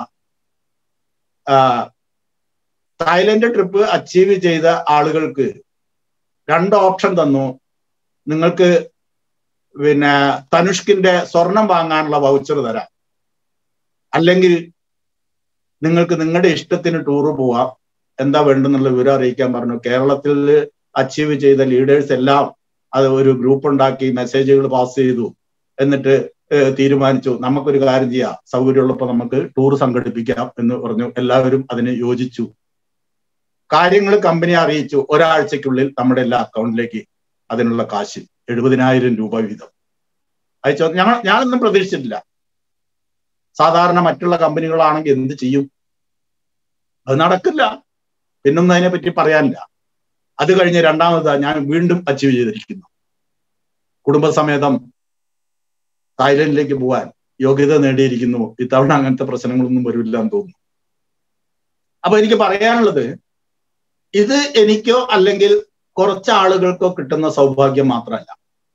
തായ്ലൻഡ് ട്രിപ്പ് അച്ചീവ് ചെയ്ത ആളുകൾക്ക് രണ്ട് ഓപ്ഷൻ തന്നു നിങ്ങൾക്ക് പിന്നെ തനുഷ്കിന്റെ സ്വർണം വാങ്ങാനുള്ള വൗച്ചർ തരാം അല്ലെങ്കിൽ നിങ്ങൾക്ക് നിങ്ങളുടെ ഇഷ്ടത്തിന് ടൂറ് പോവാം എന്താ വേണ്ടെന്നുള്ള വിവരം അറിയിക്കാൻ പറഞ്ഞു കേരളത്തിൽ അച്ചീവ് ചെയ്ത ലീഡേഴ്സ് എല്ലാം അത് ഒരു ഗ്രൂപ്പ് ഉണ്ടാക്കി മെസ്സേജുകൾ പാസ് ചെയ്തു എന്നിട്ട് തീരുമാനിച്ചു നമുക്കൊരു കാര്യം ചെയ്യാം സൗകര്യമുള്ളപ്പോൾ നമുക്ക് ടൂർ സംഘടിപ്പിക്കാം എന്ന് പറഞ്ഞു എല്ലാവരും അതിന് യോജിച്ചു കാര്യങ്ങൾ കമ്പനി അറിയിച്ചു ഒരാഴ്ചക്കുള്ളിൽ നമ്മുടെ എല്ലാ അക്കൗണ്ടിലേക്ക് അതിനുള്ള കാശ് എഴുപതിനായിരം രൂപ വീതം അയച്ചോ ഞങ്ങൾ ഞാനൊന്നും പ്രതീക്ഷിച്ചിട്ടില്ല സാധാരണ മറ്റുള്ള കമ്പനികളാണെങ്കിൽ എന്ത് ചെയ്യും അത് നടക്കില്ല പിന്നൊന്നും അതിനെപ്പറ്റി പറയാനില്ല അത് കഴിഞ്ഞ് രണ്ടാമത് ഞാൻ വീണ്ടും അച്ചീവ് ചെയ്തിരിക്കുന്നു കുടുംബസമേതം തായ്ലൻഡിലേക്ക് പോവാൻ യോഗ്യത നേടിയിരിക്കുന്നു ഇത്തവണ അങ്ങനത്തെ പ്രശ്നങ്ങളൊന്നും വരില്ല എന്ന് തോന്നുന്നു അപ്പൊ എനിക്ക് പറയാനുള്ളത് ഇത് എനിക്കോ അല്ലെങ്കിൽ കുറച്ച് ആളുകൾക്കോ കിട്ടുന്ന സൗഭാഗ്യം മാത്രമല്ല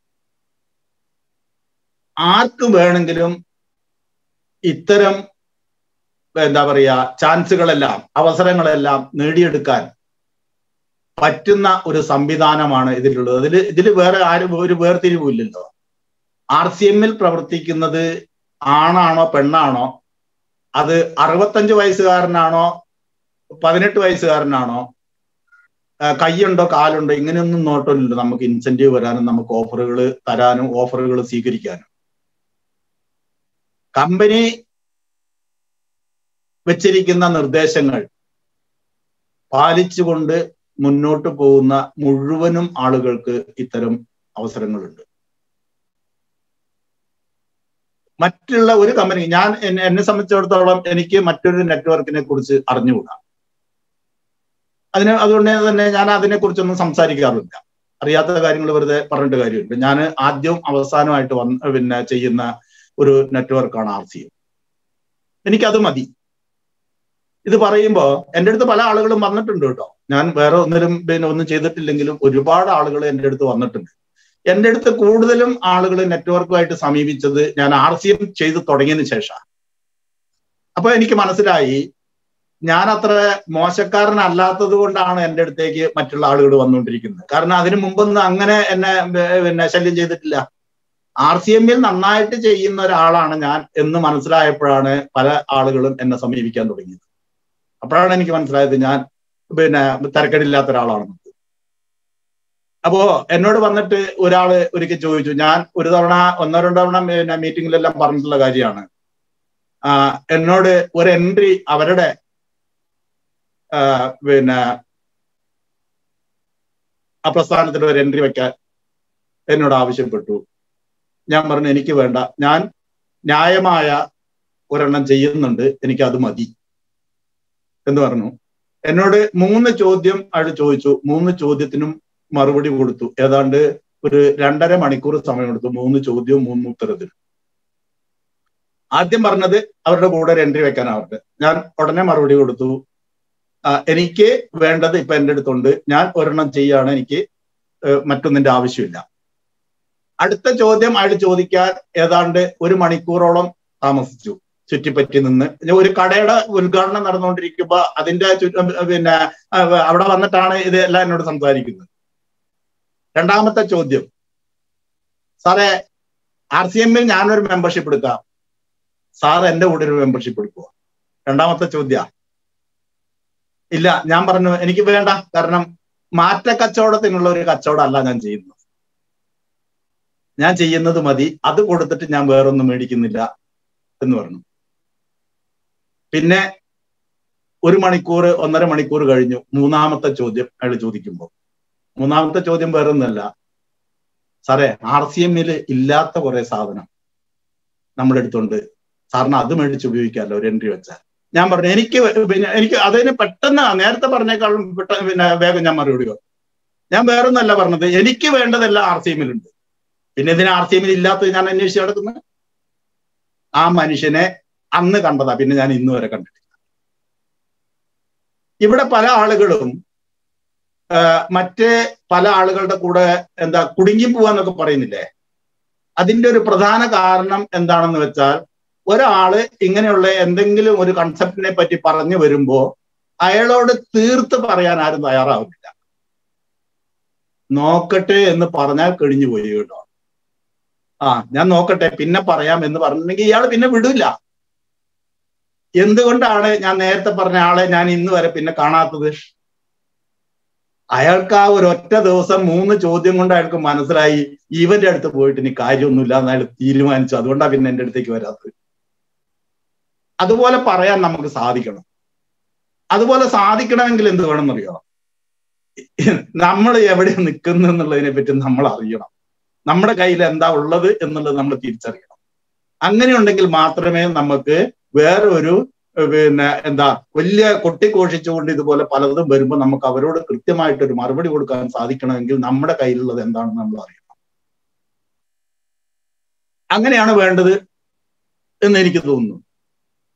ആർക്ക് വേണമെങ്കിലും ഇത്തരം എന്താ പറയാ ചാൻസുകളെല്ലാം അവസരങ്ങളെല്ലാം നേടിയെടുക്കാൻ പറ്റുന്ന ഒരു സംവിധാനമാണ് ഇതിലുള്ളത് അതിൽ ഇതിൽ വേറെ ആരും ഒരു വേർതിരിവില്ലല്ലോ ആർ സി എമ്മിൽ പ്രവർത്തിക്കുന്നത് ആണാണോ പെണ്ണാണോ അത് അറുപത്തഞ്ച് വയസ്സുകാരനാണോ പതിനെട്ട് വയസ്സുകാരനാണോ കൈയുണ്ടോ കാലുണ്ടോ ഇങ്ങനെയൊന്നും നോട്ടമില്ല നമുക്ക് ഇൻസെന്റീവ് വരാനും നമുക്ക് ഓഫറുകൾ തരാനും ഓഫറുകൾ സ്വീകരിക്കാനും കമ്പനി വെച്ചിരിക്കുന്ന നിർദ്ദേശങ്ങൾ പാലിച്ചുകൊണ്ട് മുന്നോട്ട് പോകുന്ന മുഴുവനും ആളുകൾക്ക് ഇത്തരം അവസരങ്ങളുണ്ട് മറ്റുള്ള ഒരു കമ്പനി ഞാൻ എന്നെ സംബന്ധിച്ചിടത്തോളം എനിക്ക് മറ്റൊരു നെറ്റ്വർക്കിനെ കുറിച്ച് അറിഞ്ഞുകൂടാ അതിന് അതുകൊണ്ട് തന്നെ ഞാൻ അതിനെ കുറിച്ചൊന്നും സംസാരിക്കാറില്ല അറിയാത്ത കാര്യങ്ങൾ വെറുതെ പറഞ്ഞിട്ട് കാര്യമുണ്ട് ഞാൻ ആദ്യവും അവസാനമായിട്ട് വന്ന് പിന്നെ ചെയ്യുന്ന ഒരു നെറ്റ്വർക്കാണ് ആർ സി എം എനിക്കത് മതി ഇത് പറയുമ്പോൾ എൻ്റെ അടുത്ത് പല ആളുകളും വന്നിട്ടുണ്ട് കേട്ടോ ഞാൻ വേറെ ഒന്നിലും പിന്നെ ഒന്നും ചെയ്തിട്ടില്ലെങ്കിലും ഒരുപാട് ആളുകൾ എൻ്റെ അടുത്ത് വന്നിട്ടുണ്ട് എൻ്റെ അടുത്ത് കൂടുതലും ആളുകൾ നെറ്റ്വർക്കുമായിട്ട് സമീപിച്ചത് ഞാൻ ആർ സി എം ചെയ്ത് തുടങ്ങിയതിന് ശേഷം അപ്പൊ എനിക്ക് മനസ്സിലായി ഞാൻ അത്ര മോശക്കാരനല്ലാത്തത് കൊണ്ടാണ് എൻ്റെ അടുത്തേക്ക് മറ്റുള്ള ആളുകൾ വന്നുകൊണ്ടിരിക്കുന്നത് കാരണം അതിനു മുമ്പൊന്നും അങ്ങനെ എന്നെ പിന്നെ ശല്യം ചെയ്തിട്ടില്ല ആർ സി എമ്മിൽ നന്നായിട്ട് ചെയ്യുന്ന ഒരാളാണ് ഞാൻ എന്ന് മനസ്സിലായപ്പോഴാണ് പല ആളുകളും എന്നെ സമീപിക്കാൻ തുടങ്ങിയത് അപ്പോഴാണ് എനിക്ക് മനസ്സിലായത് ഞാൻ പിന്നെ തിരക്കടില്ലാത്ത ഒരാളാണെന്ന് അപ്പോ എന്നോട് വന്നിട്ട് ഒരാള് ഒരിക്കൽ ചോദിച്ചു ഞാൻ ഒരു തവണ ഒന്നോ രണ്ടോ തവണ പിന്നെ മീറ്റിങ്ങിലെല്ലാം പറഞ്ഞിട്ടുള്ള കാര്യമാണ് എന്നോട് ഒരു എൻട്രി അവരുടെ പിന്നെ ആ പ്രസ്ഥാനത്തിൽ ഒരു എൻട്രി വെക്കാൻ എന്നോട് ആവശ്യപ്പെട്ടു ഞാൻ പറഞ്ഞു എനിക്ക് വേണ്ട ഞാൻ ന്യായമായ ഒരെണ്ണം ചെയ്യുന്നുണ്ട് എനിക്ക് അത് മതി എന്ന് പറഞ്ഞു എന്നോട് മൂന്ന് ചോദ്യം അയാൾ ചോദിച്ചു മൂന്ന് ചോദ്യത്തിനും മറുപടി കൊടുത്തു ഏതാണ്ട് ഒരു രണ്ടര മണിക്കൂർ സമയം എടുത്തു മൂന്ന് ചോദ്യവും മൂന്ന് ഉത്തരത്തിനും ആദ്യം പറഞ്ഞത് അവരുടെ കൂടെ ഒരു എൻട്രി വെക്കാൻ അവർക്ക് ഞാൻ ഉടനെ മറുപടി കൊടുത്തു എനിക്ക് വേണ്ടത് ഇപ്പൊ എൻ്റെ അടുത്തുണ്ട് ഞാൻ ഒരെണ്ണം ചെയ്യാണ് എനിക്ക് മറ്റൊന്നിന്റെ ആവശ്യമില്ല അടുത്ത ചോദ്യം അയാൾ ചോദിക്കാൻ ഏതാണ്ട് ഒരു മണിക്കൂറോളം താമസിച്ചു ചുറ്റിപ്പറ്റി നിന്ന് ഒരു കടയുടെ ഉദ്ഘാടനം നടന്നുകൊണ്ടിരിക്കുമ്പോ അതിന്റെ പിന്നെ അവിടെ വന്നിട്ടാണ് ഇത് എല്ലാം എന്നോട് സംസാരിക്കുന്നത് രണ്ടാമത്തെ ചോദ്യം സാറേ ആർ സി എമ്മിൽ ഞാനൊരു മെമ്പർഷിപ്പ് എടുക്കാം സാർ എന്റെ കൂടെ ഒരു മെമ്പർഷിപ്പ് എടുക്കുക രണ്ടാമത്തെ ചോദ്യ ഇല്ല ഞാൻ പറഞ്ഞു എനിക്ക് വേണ്ട കാരണം മാറ്റ കച്ചവടത്തിനുള്ള ഒരു കച്ചവടമല്ല ഞാൻ ചെയ്യുന്നത് ഞാൻ ചെയ്യുന്നത് മതി അത് കൊടുത്തിട്ട് ഞാൻ വേറൊന്നും മേടിക്കുന്നില്ല എന്ന് പറഞ്ഞു പിന്നെ ഒരു മണിക്കൂർ ഒന്നര മണിക്കൂർ കഴിഞ്ഞു മൂന്നാമത്തെ ചോദ്യം അയാൾ ചോദിക്കുമ്പോൾ മൂന്നാമത്തെ ചോദ്യം വേറൊന്നല്ല സാറേ ആർ സി എമ്മില് ഇല്ലാത്ത കുറെ സാധനം നമ്മുടെ അടുത്തുണ്ട് സാറിന് അത് മേടിച്ച് ഉപയോഗിക്കാമല്ലോ ഒരു എൻട്രി വെച്ചാൽ ഞാൻ പറഞ്ഞു എനിക്ക് പിന്നെ എനിക്ക് അതിന് പെട്ടെന്ന് നേരത്തെ പറഞ്ഞേക്കാളും പെട്ടെന്ന് പിന്നെ വേഗം ഞാൻ മറുപടി പറഞ്ഞു ഞാൻ വേറൊന്നല്ല പറഞ്ഞത് എനിക്ക് വേണ്ടതെല്ലാം ആർ സി എമ്മിലുണ്ട് പിന്നെ ഇതിന് ആർ സി എമ്മിൽ ഇല്ലാത്തത് ഞാൻ അന്വേഷിച്ച് നടക്കുന്നത് ആ മനുഷ്യനെ അന്ന് കണ്ടതാ പിന്നെ ഞാൻ ഇന്ന് വരെ കണ്ടിട്ടില്ല ഇവിടെ പല ആളുകളും മറ്റ് പല ആളുകളുടെ കൂടെ എന്താ കുടുങ്ങി പോവാന്നൊക്കെ പറയുന്നില്ലേ അതിന്റെ ഒരു പ്രധാന കാരണം എന്താണെന്ന് വെച്ചാൽ ഒരാള് ഇങ്ങനെയുള്ള എന്തെങ്കിലും ഒരു കൺസെപ്റ്റിനെ പറ്റി പറഞ്ഞു വരുമ്പോ അയാളോട് തീർത്ത് പറയാൻ ആരും തയ്യാറാവില്ല നോക്കട്ടെ എന്ന് പറഞ്ഞാൽ കഴിഞ്ഞു പോയി കേട്ടോ ആ ഞാൻ നോക്കട്ടെ പിന്നെ പറയാം എന്ന് പറഞ്ഞിട്ടുണ്ടെങ്കിൽ ഇയാൾ പിന്നെ വിടില്ല എന്തുകൊണ്ടാണ് ഞാൻ നേരത്തെ പറഞ്ഞ ആളെ ഞാൻ ഇന്ന് വരെ പിന്നെ കാണാത്തത് അയാൾക്ക് ആ ഒരു ഒറ്റ ദിവസം മൂന്ന് ചോദ്യം കൊണ്ട് അയാൾക്ക് മനസ്സിലായി ഇവന്റെ അടുത്ത് പോയിട്ട് ഇനി കാര്യമൊന്നുമില്ല എന്ന് അയാൾ തീരുമാനിച്ചു അതുകൊണ്ടാണ് പിന്നെ എന്റെ അടുത്തേക്ക് വരാത്തത് അതുപോലെ പറയാൻ നമുക്ക് സാധിക്കണം അതുപോലെ സാധിക്കണമെങ്കിൽ എന്ത് വേണമെന്നറിയോ നമ്മൾ എവിടെ നിൽക്കുന്നു എന്നുള്ളതിനെ പറ്റി നമ്മൾ അറിയണം നമ്മുടെ കയ്യിൽ എന്താ ഉള്ളത് എന്നുള്ളത് നമ്മൾ തിരിച്ചറിയണം അങ്ങനെ ഉണ്ടെങ്കിൽ മാത്രമേ നമുക്ക് വേറെ ഒരു പിന്നെ എന്താ വലിയ കൊട്ടിഘോഷിച്ചുകൊണ്ട് ഇതുപോലെ പലതും വരുമ്പോൾ നമുക്ക് അവരോട് കൃത്യമായിട്ട് ഒരു മറുപടി കൊടുക്കാൻ സാധിക്കണമെങ്കിൽ നമ്മുടെ കയ്യിലുള്ളത് എന്താണെന്ന് നമ്മൾ അറിയണം അങ്ങനെയാണ് വേണ്ടത് എന്ന് എനിക്ക് തോന്നുന്നു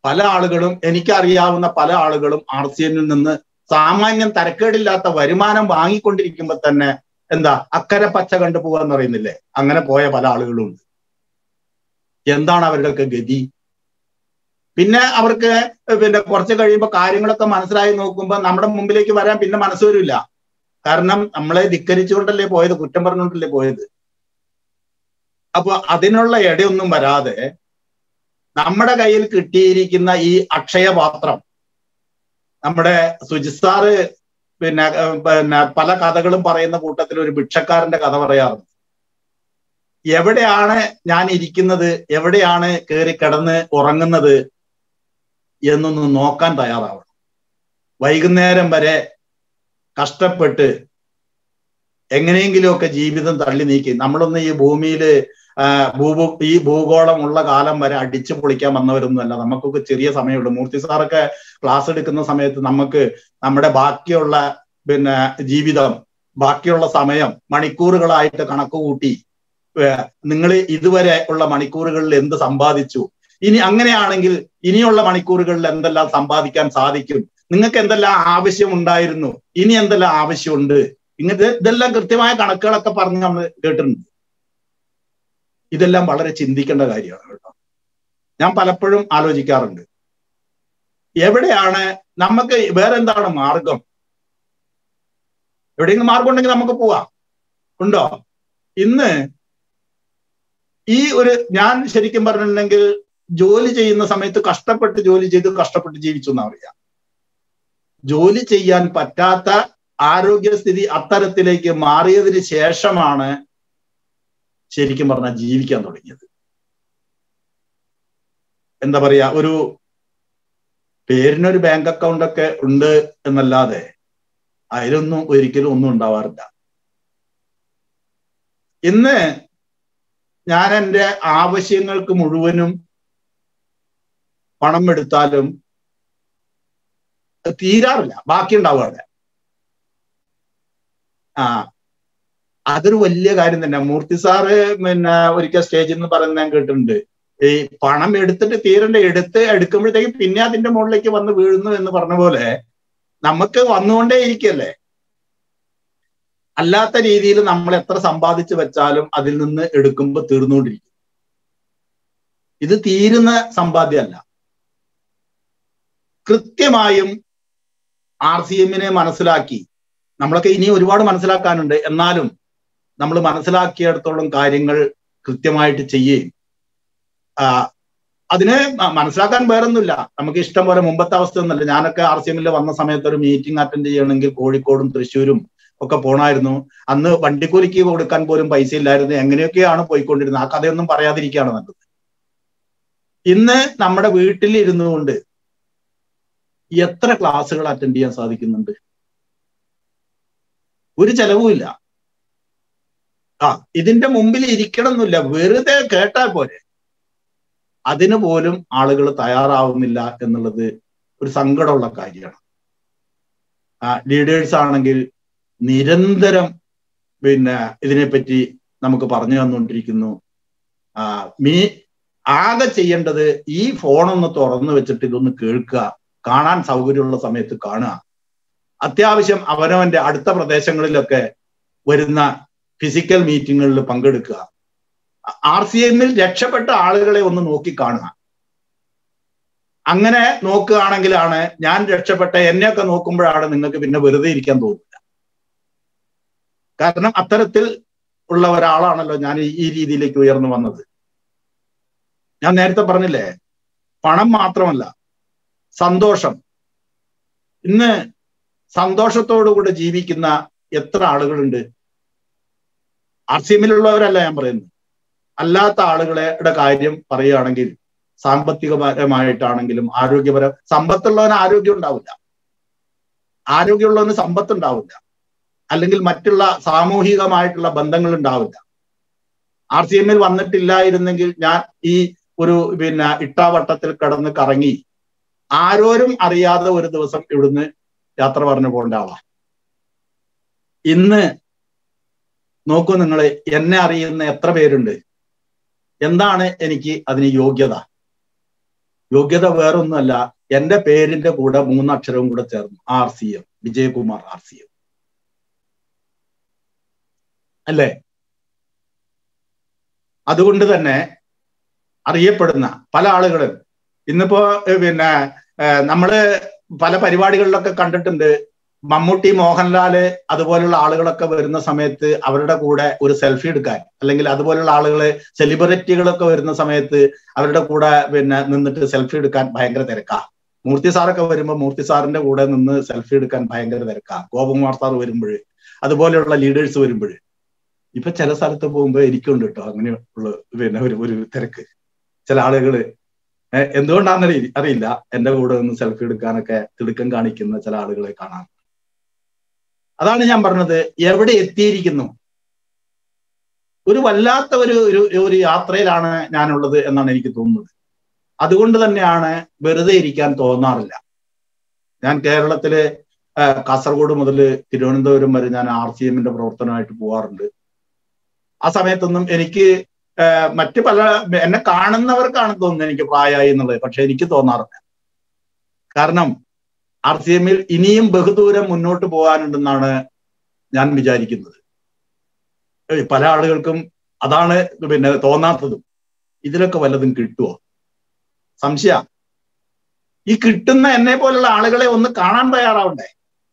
പല ആളുകളും എനിക്കറിയാവുന്ന പല ആളുകളും ആർ സി എന്നിൽ നിന്ന് സാമാന്യം തരക്കേടില്ലാത്ത വരുമാനം വാങ്ങിക്കൊണ്ടിരിക്കുമ്പോൾ തന്നെ എന്താ അക്കരെ പച്ച കണ്ടു പോവാന്ന് പറയുന്നില്ലേ അങ്ങനെ പോയ പല ആളുകളും ഉണ്ട് എന്താണ് അവരുടെയൊക്കെ ഗതി പിന്നെ അവർക്ക് പിന്നെ കുറച്ച് കഴിയുമ്പോൾ കാര്യങ്ങളൊക്കെ മനസ്സിലായി നോക്കുമ്പോൾ നമ്മുടെ മുമ്പിലേക്ക് വരാൻ പിന്നെ മനസ്സ് വരില്ല കാരണം നമ്മളെ ധിക്കരിച്ചുകൊണ്ടല്ലേ പോയത് കുറ്റം പറഞ്ഞുകൊണ്ടല്ലേ പോയത് അപ്പൊ അതിനുള്ള ഇടയൊന്നും വരാതെ നമ്മുടെ കയ്യിൽ കിട്ടിയിരിക്കുന്ന ഈ അക്ഷയപാത്രം നമ്മുടെ സുജിസാറ് പിന്നെ പിന്നെ പല കഥകളും പറയുന്ന കൂട്ടത്തിൽ ഒരു ഭിക്ഷക്കാരന്റെ കഥ പറയാറുണ്ട് എവിടെയാണ് ഞാൻ ഇരിക്കുന്നത് എവിടെയാണ് കയറി കിടന്ന് ഉറങ്ങുന്നത് എന്നൊന്ന് നോക്കാൻ തയ്യാറാവണം വൈകുന്നേരം വരെ കഷ്ടപ്പെട്ട് എങ്ങനെയെങ്കിലുമൊക്കെ ജീവിതം തള്ളി നീക്കി നമ്മളൊന്ന് ഈ ഭൂമിയില് ഭൂഭൂ ഈ ഭൂഗോളം ഉള്ള കാലം വരെ അടിച്ചു പൊളിക്കാൻ വന്നവരൊന്നുമല്ല നമുക്കൊക്കെ ചെറിയ സമയമുള്ളൂ മൂർത്തി സാറൊക്കെ ക്ലാസ് എടുക്കുന്ന സമയത്ത് നമുക്ക് നമ്മുടെ ബാക്കിയുള്ള പിന്നെ ജീവിതം ബാക്കിയുള്ള സമയം മണിക്കൂറുകളായിട്ട് കണക്ക് കൂട്ടി നിങ്ങൾ ഇതുവരെ ഉള്ള മണിക്കൂറുകളിൽ എന്ത് സമ്പാദിച്ചു ഇനി അങ്ങനെയാണെങ്കിൽ ഇനിയുള്ള മണിക്കൂറുകളിൽ എന്തെല്ലാം സമ്പാദിക്കാൻ സാധിക്കും നിങ്ങൾക്ക് എന്തെല്ലാം ആവശ്യം ഉണ്ടായിരുന്നു ഇനി എന്തെല്ലാം ആവശ്യമുണ്ട് ഇങ്ങനത്തെ ഇതെല്ലാം കൃത്യമായ കണക്കുകളൊക്കെ പറഞ്ഞ് നമ്മൾ കേട്ടിട്ടുണ്ട് ഇതെല്ലാം വളരെ ചിന്തിക്കേണ്ട കാര്യമാണ് കേട്ടോ ഞാൻ പലപ്പോഴും ആലോചിക്കാറുണ്ട് എവിടെയാണ് നമുക്ക് വേറെ എന്താണ് മാർഗം എവിടെയെങ്കിലും മാർഗം ഉണ്ടെങ്കിൽ നമുക്ക് പോവാം ഉണ്ടോ ഇന്ന് ഈ ഒരു ഞാൻ ശരിക്കും പറഞ്ഞിട്ടുണ്ടെങ്കിൽ ജോലി ചെയ്യുന്ന സമയത്ത് കഷ്ടപ്പെട്ട് ജോലി ചെയ്ത് കഷ്ടപ്പെട്ട് ജീവിച്ചു എന്നാ പറയാ ജോലി ചെയ്യാൻ പറ്റാത്ത ആരോഗ്യസ്ഥിതി അത്തരത്തിലേക്ക് മാറിയതിന് ശേഷമാണ് ശരിക്കും പറഞ്ഞാൽ ജീവിക്കാൻ തുടങ്ങിയത് എന്താ പറയാ ഒരു പേരിനൊരു ബാങ്ക് അക്കൗണ്ട് ഒക്കെ ഉണ്ട് എന്നല്ലാതെ അതിലൊന്നും ഒരിക്കലും ഒന്നും ഉണ്ടാവാറില്ല ഇന്ന് ഞാൻ എൻ്റെ ആവശ്യങ്ങൾക്ക് മുഴുവനും പണം എടുത്താലും തീരാറില്ല ബാക്കി ഉണ്ടാവാറില്ല ആ അതൊരു വലിയ കാര്യം തന്നെ മൂർത്തി സാറ് പിന്നെ ഒരിക്കൽ സ്റ്റേജിൽ നിന്ന് പറയുന്നത് ഞാൻ കേട്ടിട്ടുണ്ട് ഈ പണം എടുത്തിട്ട് തീരണ്ട എടുത്ത് എടുക്കുമ്പോഴത്തേക്ക് പിന്നെ അതിന്റെ മുകളിലേക്ക് വന്ന് വീഴുന്നു എന്ന് പറഞ്ഞ പോലെ നമുക്ക് വന്നുകൊണ്ടേ ഇരിക്കല്ലേ അല്ലാത്ത രീതിയിൽ നമ്മൾ എത്ര സമ്പാദിച്ചു വെച്ചാലും അതിൽ നിന്ന് എടുക്കുമ്പോൾ തീർന്നുകൊണ്ടിരിക്കും ഇത് തീരുന്ന സമ്പാദ്യമല്ല കൃത്യമായും ആർ സി എമ്മിനെ മനസ്സിലാക്കി നമ്മളൊക്കെ ഇനി ഒരുപാട് മനസ്സിലാക്കാനുണ്ട് എന്നാലും നമ്മൾ മനസ്സിലാക്കിയിടത്തോളം കാര്യങ്ങൾ കൃത്യമായിട്ട് ചെയ്യുകയും അതിന് മനസ്സിലാക്കാൻ വേറൊന്നുമില്ല നമുക്ക് ഇഷ്ടം പോലെ മുമ്പത്തെ അവസ്ഥ ഒന്നല്ല ഞാനൊക്കെ ആർ സി എമ്മിൽ വന്ന സമയത്ത് ഒരു മീറ്റിംഗ് അറ്റൻഡ് ചെയ്യണമെങ്കിൽ കോഴിക്കോടും തൃശ്ശൂരും ഒക്കെ പോണായിരുന്നു അന്ന് വണ്ടിക്കൂലിക്ക് കൊടുക്കാൻ പോലും പൈസ ഇല്ലായിരുന്നു എങ്ങനെയൊക്കെയാണ് പോയിക്കൊണ്ടിരുന്നത് ആ കഥയൊന്നും പറയാതിരിക്കുകയാണ് നല്ലത് ഇന്ന് നമ്മുടെ വീട്ടിൽ ഇരുന്നു കൊണ്ട് എത്ര ക്ലാസ്സുകൾ അറ്റൻഡ് ചെയ്യാൻ സാധിക്കുന്നുണ്ട് ഒരു ചെലവുമില്ല ആ ഇതിന്റെ മുമ്പിൽ ഇരിക്കണമെന്നില്ല വെറുതെ കേട്ടാൽ പോരെ അതിന് പോലും ആളുകൾ തയ്യാറാവുന്നില്ല എന്നുള്ളത് ഒരു സങ്കടമുള്ള കാര്യമാണ് ആ ലീഡേഴ്സ് ആണെങ്കിൽ നിരന്തരം പിന്നെ ഇതിനെപ്പറ്റി നമുക്ക് പറഞ്ഞു തന്നുകൊണ്ടിരിക്കുന്നു ആ മീ ആകെ ചെയ്യേണ്ടത് ഈ ഫോണൊന്ന് തുറന്നു വെച്ചിട്ട് ഇതൊന്ന് കേൾക്കുക കാണാൻ സൗകര്യമുള്ള സമയത്ത് കാണുക അത്യാവശ്യം അവനവന്റെ അടുത്ത പ്രദേശങ്ങളിലൊക്കെ വരുന്ന ഫിസിക്കൽ മീറ്റിങ്ങുകളിൽ പങ്കെടുക്കുക ആർ സി എമ്മിൽ രക്ഷപ്പെട്ട ആളുകളെ ഒന്ന് നോക്കി കാണുക അങ്ങനെ നോക്കുകയാണെങ്കിലാണ് ഞാൻ രക്ഷപ്പെട്ട എന്നെയൊക്കെ നോക്കുമ്പോഴാണ് നിങ്ങൾക്ക് പിന്നെ വെറുതെ ഇരിക്കാൻ തോന്നില്ല കാരണം അത്തരത്തിൽ ഉള്ള ഒരാളാണല്ലോ ഞാൻ ഈ രീതിയിലേക്ക് ഉയർന്നു വന്നത് ഞാൻ നേരത്തെ പറഞ്ഞില്ലേ പണം മാത്രമല്ല സന്തോഷം ഇന്ന് സന്തോഷത്തോടുകൂടെ ജീവിക്കുന്ന എത്ര ആളുകളുണ്ട് ആർ സി എമ്മിലുള്ളവരല്ല ഞാൻ പറയുന്നത് അല്ലാത്ത ആളുകളുടെ കാര്യം പറയുകയാണെങ്കിൽ സാമ്പത്തികപരമായിട്ടാണെങ്കിലും ആരോഗ്യപര സമ്പത്തുള്ളവന് ആരോഗ്യം ഉണ്ടാവില്ല ആരോഗ്യമുള്ളവന് സമ്പത്ത് ഉണ്ടാവില്ല അല്ലെങ്കിൽ മറ്റുള്ള സാമൂഹികമായിട്ടുള്ള ബന്ധങ്ങൾ ഉണ്ടാവില്ല ആർ സി എമ്മിൽ വന്നിട്ടില്ലായിരുന്നെങ്കിൽ ഞാൻ ഈ ഒരു പിന്നെ ഇട്ടാവട്ടത്തിൽ കിടന്ന് കറങ്ങി ആരോരും അറിയാതെ ഒരു ദിവസം ഇവിടുന്ന് യാത്ര പറഞ്ഞു പോകേണ്ട ആളാ ഇന്ന് നോക്കൂ നിങ്ങൾ എന്നെ അറിയുന്ന എത്ര പേരുണ്ട് എന്താണ് എനിക്ക് അതിന് യോഗ്യത യോഗ്യത വേറൊന്നുമല്ല എന്റെ പേരിന്റെ കൂടെ മൂന്നക്ഷരവും കൂടെ ചേർന്നു R C M Vijayakumar R C M അല്ലേ അതുകൊണ്ട് തന്നെ അറിയപ്പെടുന്ന പല ആളുകളും ഇന്നിപ്പോ പിന്നെ നമ്മള് പല പരിപാടികളിലൊക്കെ കണ്ടിട്ടുണ്ട് മമ്മൂട്ടി മോഹൻലാല് അതുപോലുള്ള ആളുകളൊക്കെ വരുന്ന സമയത്ത് അവരുടെ കൂടെ ഒരു സെൽഫി എടുക്കാൻ അല്ലെങ്കിൽ അതുപോലുള്ള ആളുകള് സെലിബ്രിറ്റികളൊക്കെ വരുന്ന സമയത്ത് അവരുടെ കൂടെ പിന്നെ നിന്നിട്ട് സെൽഫി എടുക്കാൻ ഭയങ്കര തിരക്കാ മൂർത്തി സാറൊക്കെ വരുമ്പോൾ മൂർത്തി സാറിന്റെ കൂടെ നിന്ന് സെൽഫി എടുക്കാൻ ഭയങ്കര തിരക്കാ ഗോപകുമാർ സാർ വരുമ്പോൾ അതുപോലെയുള്ള ലീഡേഴ്സ് വരുമ്പോൾ ഇപ്പൊ ചില സ്ഥലത്ത് പോകുമ്പോൾ എനിക്കുണ്ട് കേട്ടോ അങ്ങനെയുള്ള പിന്നെ ഒരു ഒരു തിരക്ക് ചില ആളുകള് എന്തുകൊണ്ടാണെന്ന് അറിയില്ല എന്റെ കൂടെ നിന്ന് സെൽഫി എടുക്കാനൊക്കെ തിടുക്കം കാണിക്കുന്ന ചില ആളുകളെ കാണാം അതാണ് ഞാൻ പറഞ്ഞത് എവിടെ എത്തിയിരിക്കുന്നു ഒരു വല്ലാത്ത ഒരു ഒരു യാത്രയിലാണ് ഞാനുള്ളത് എന്നാണ് എനിക്ക് തോന്നുന്നത് അതുകൊണ്ട് തന്നെയാണ് വെറുതെ ഇരിക്കാൻ തോന്നാറില്ല ഞാൻ കേരളത്തില് കാസർഗോഡ് മുതൽ തിരുവനന്തപുരം വരെ ഞാൻ ആർ സി എമ്മിന്റെ പ്രവർത്തനമായിട്ട് പോവാറുണ്ട് ആ സമയത്തൊന്നും എനിക്ക് മറ്റു പല എന്നെ കാണുന്നവർക്കാണ് തോന്നുന്നത് എനിക്ക് പ്രായമായി എന്നുള്ളത് പക്ഷെ എനിക്ക് തോന്നാറില്ല കാരണം ആർ സി എമ്മിൽ ഇനിയും ബഹുദൂരം മുന്നോട്ട് പോകാനുണ്ടെന്നാണ് ഞാൻ വിചാരിക്കുന്നത് പല ആളുകൾക്കും അതാണ് പിന്നെ തോന്നാത്തതും ഇതിലൊക്കെ വല്ലതും കിട്ടുമോ സംശയ ഈ കിട്ടുന്ന എന്നെ പോലുള്ള ആളുകളെ ഒന്ന് കാണാൻ തയ്യാറാവണ്ടേ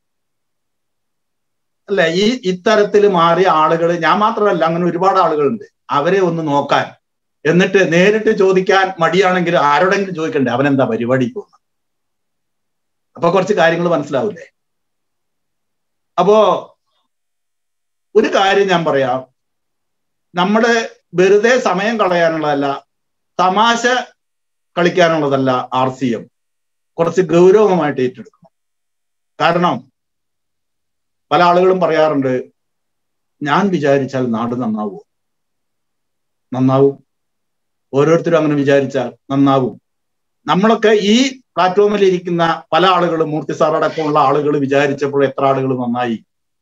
അല്ലെ ഈ ഇത്തരത്തിൽ മാറിയ ആളുകൾ ഞാൻ മാത്രമല്ല അങ്ങനെ ഒരുപാട് ആളുകളുണ്ട് അവരെ ഒന്ന് നോക്കാൻ എന്നിട്ട് നേരിട്ട് ചോദിക്കാൻ മടിയാണെങ്കിൽ ആരോടെങ്കിലും ചോദിക്കണ്ടേ അവനെന്താ പരിപാടി പോകുന്നത് അപ്പൊ കുറച്ച് കാര്യങ്ങൾ മനസ്സിലാവില്ലേ അപ്പോ ഒരു കാര്യം ഞാൻ പറയാം നമ്മുടെ വെറുതെ സമയം കളയാനുള്ളതല്ല തമാശ കളിക്കാനുള്ളതല്ല ആർ സി എം കുറച്ച് ഗൗരവമായിട്ട് ഏറ്റെടുക്കണം കാരണം പല ആളുകളും പറയാറുണ്ട് ഞാൻ വിചാരിച്ചാൽ നാട് നന്നാവൂ നന്നാവും ഓരോരുത്തരും അങ്ങനെ വിചാരിച്ചാൽ നന്നാവും നമ്മളൊക്കെ ഈ പ്ലാറ്റ്ഫോമിൽ ഇരിക്കുന്ന പല ആളുകളും മൂർത്തി സാറടക്കമുള്ള ആളുകൾ വിചാരിച്ചപ്പോൾ എത്ര ആളുകൾ നന്നായി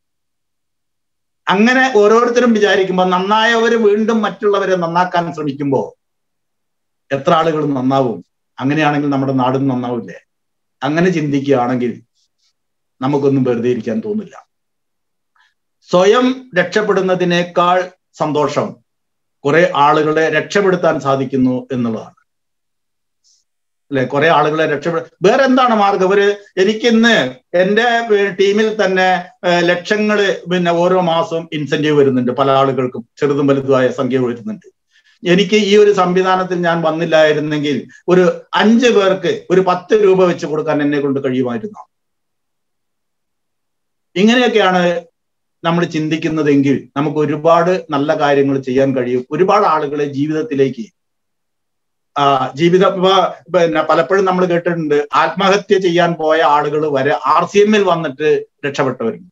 അങ്ങനെ ഓരോരുത്തരും വിചാരിക്കുമ്പോൾ നന്നായവര് വീണ്ടും മറ്റുള്ളവരെ നന്നാക്കാൻ ശ്രമിക്കുമ്പോൾ എത്ര ആളുകൾ നന്നാവും അങ്ങനെയാണെങ്കിൽ നമ്മുടെ നാടും നന്നാവില്ലേ അങ്ങനെ ചിന്തിക്കുകയാണെങ്കിൽ നമുക്കൊന്നും വെറുതെ ഇരിക്കാൻ തോന്നില്ല സ്വയം രക്ഷപ്പെടുന്നതിനേക്കാൾ സന്തോഷം കുറെ ആളുകളെ രക്ഷപ്പെടുത്താൻ സാധിക്കുന്നു എന്നുള്ളതാണ് അല്ലെ കുറെ ആളുകളെ രക്ഷപ്പെടു വേറെ എന്താണ് മാർഗം ഒരു എനിക്കിന്ന് എന്റെ ടീമിൽ തന്നെ ലക്ഷങ്ങള് പിന്നെ ഓരോ മാസവും ഇൻസെന്റീവ് വരുന്നുണ്ട് പല ആളുകൾക്കും ചെറുതും വലുതുമായ സംഖ്യ വരുന്നുണ്ട് എനിക്ക് ഈ ഒരു സംവിധാനത്തിൽ ഞാൻ വന്നില്ലായിരുന്നെങ്കിൽ ഒരു അഞ്ച് പേർക്ക് ഒരു പത്ത് രൂപ വെച്ച് കൊടുക്കാൻ എന്നെ കൊണ്ട് കഴിയുമായിരുന്നു ഇങ്ങനെയൊക്കെയാണ് നമ്മൾ ചിന്തിക്കുന്നതെങ്കിൽ നമുക്ക് ഒരുപാട് നല്ല കാര്യങ്ങൾ ചെയ്യാൻ കഴിയും ഒരുപാട് ആളുകളെ ജീവിതത്തിലേക്ക് ആ ജീവിത പിന്നെ പലപ്പോഴും നമ്മൾ കേട്ടിട്ടുണ്ട് ആത്മഹത്യ ചെയ്യാൻ പോയ ആളുകൾ വരെ ആർ സി എമ്മിൽ വന്നിട്ട് രക്ഷപ്പെട്ടവരുണ്ട്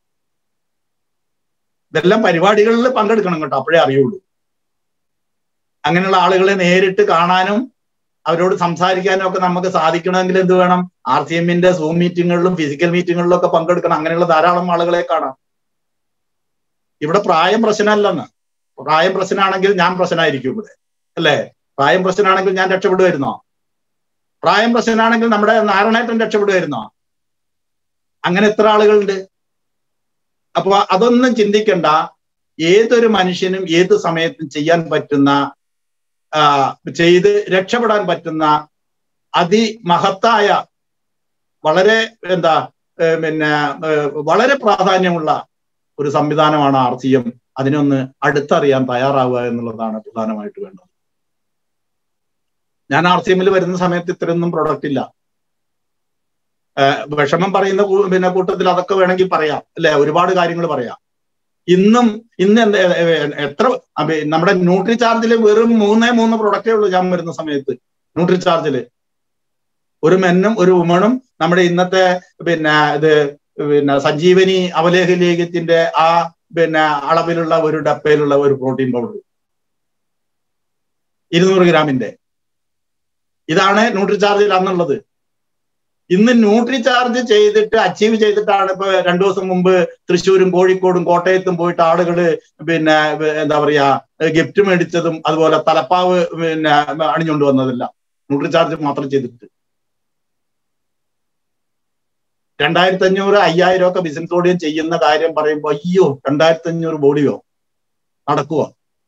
ഇതെല്ലാം പരിപാടികളിൽ പങ്കെടുക്കണം കേട്ടോ അപ്പോഴേ അറിയുള്ളൂ അങ്ങനെയുള്ള ആളുകളെ നേരിട്ട് കാണാനും അവരോട് സംസാരിക്കാനും ഒക്കെ നമുക്ക് സാധിക്കണമെങ്കിൽ എന്ത് വേണം ആർ സി എമ്മിന്റെ സൂം മീറ്റിങ്ങുകളിലും ഫിസിക്കൽ മീറ്റിങ്ങുകളിലും ഒക്കെ പങ്കെടുക്കണം അങ്ങനെയുള്ള ധാരാളം ആളുകളെ കാണാം ഇവിടെ പ്രായം പ്രശ്നമല്ലെന്ന് പ്രായം പ്രശ്നമാണെങ്കിൽ ഞാൻ പ്രശ്നമായിരിക്കും ഇവിടെ അല്ലേ പ്രായം പ്രശ്നമാണെങ്കിൽ ഞാൻ രക്ഷപ്പെടുമായിരുന്നോ പ്രായം പ്രശ്നമാണെങ്കിൽ നമ്മുടെ നാരായണേട്ടൻ രക്ഷപ്പെടുമായിരുന്നോ അങ്ങനെ എത്ര ആളുകളുണ്ട് അപ്പൊ അതൊന്നും ചിന്തിക്കണ്ട ഏതൊരു മനുഷ്യനും ഏത് സമയത്തും ചെയ്യാൻ പറ്റുന്ന ചെയ്ത് രക്ഷപ്പെടാൻ പറ്റുന്ന അതിമഹത്തായ വളരെ എന്താ പിന്നെ വളരെ പ്രാധാന്യമുള്ള ഒരു സംവിധാനമാണ് ആർ സി എം അതിനൊന്ന് അടുത്തറിയാൻ തയ്യാറാവുക എന്നുള്ളതാണ് പ്രധാനമായിട്ട് വേണ്ടത് ഞാൻ ആർ സി എമ്മിൽ വരുന്ന സമയത്ത് ഇത്രയൊന്നും പ്രൊഡക്റ്റ് ഇല്ല വിഷമം പറയുന്ന പിന്നെ കൂട്ടത്തിൽ അതൊക്കെ വേണമെങ്കിൽ പറയാം അല്ലെ ഒരുപാട് കാര്യങ്ങൾ പറയാം ഇന്നും ഇന്ന് എന്ത് എത്ര നമ്മുടെ ന്യൂട്രി ചാർജിൽ വെറും മൂന്നേ മൂന്ന് പ്രൊഡക്റ്റേ ഉള്ളൂ ഞാൻ വരുന്ന സമയത്ത് ന്യൂട്രി ചാർജിൽ ഒരു മെന്നും ഒരു വുമണും നമ്മുടെ ഇന്നത്തെ പിന്നെ ഇത് പിന്നെ സഞ്ജീവനി അവലേഹ ലേഖ്യത്തിന്റെ ആ പിന്നെ അളവിലുള്ള ഒരു ഡപ്പയിലുള്ള ഒരു പ്രോട്ടീൻ പൗഡർ ഇരുന്നൂറ് ഗ്രാമിന്റെ ഇതാണ് ന്യൂട്രി ചാർജിൽ അന്നുള്ളത് ഇന്ന് ന്യൂട്രി ചാർജ് ചെയ്തിട്ട് അച്ചീവ് ചെയ്തിട്ടാണ് ഇപ്പൊ രണ്ടു ദിവസം മുമ്പ് തൃശ്ശൂരും കോഴിക്കോടും കോട്ടയത്തും പോയിട്ട് ആളുകള് പിന്നെ എന്താ പറയാ ഗിഫ്റ്റ് മേടിച്ചതും അതുപോലെ തലപ്പാവ് പിന്നെ അണിഞ്ഞുകൊണ്ട് വന്നതല്ല ന്യൂട്രി ചാർജ് മാത്രം ചെയ്തിട്ട് രണ്ടായിരത്തി അഞ്ഞൂറ് അയ്യായിരം ഒക്കെ ബിസിനസ് ഓഡിയം ചെയ്യുന്ന കാര്യം പറയുമ്പോൾ അയ്യോ രണ്ടായിരത്തി അഞ്ഞൂറ് ബോഡിയോ നടക്കുക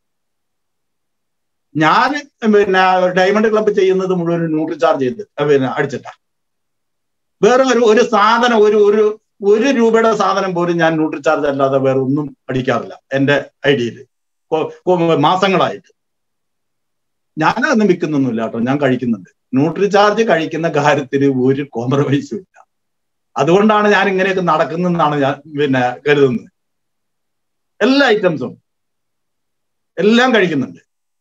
ഞാൻ പിന്നെ ഡയമണ്ട് ക്ലബ്ബ് ചെയ്യുന്നത് മുഴുവൻ ന്യൂട്രി ചാർജ് ചെയ്ത് പിന്നെ അടിച്ചിട്ടാ വേറെ ഒരു ഒരു സാധനം ഒരു ഒരു ഒരു രൂപയുടെ സാധനം പോലും ഞാൻ ന്യൂട്രി ചാർജ് അല്ലാതെ വേറെ ഒന്നും അടിക്കാറില്ല എന്റെ ഐഡിയയിൽ മാസങ്ങളായിട്ട് ഞാനതൊന്നും വിൽക്കുന്നൊന്നുമില്ല കേട്ടോ ഞാൻ കഴിക്കുന്നുണ്ട് ന്യൂട്രി ചാർജ് കഴിക്കുന്ന കാര്യത്തിൽ ഒരു കോംപ്രമൈസും ഇല്ല അതുകൊണ്ടാണ് ഞാൻ ഇങ്ങനെയൊക്കെ നടക്കുന്നതെന്നാണ് ഞാൻ പിന്നെ കരുതുന്നത് എല്ലാ ഐറ്റംസും എല്ലാം കഴിക്കുന്നുണ്ട്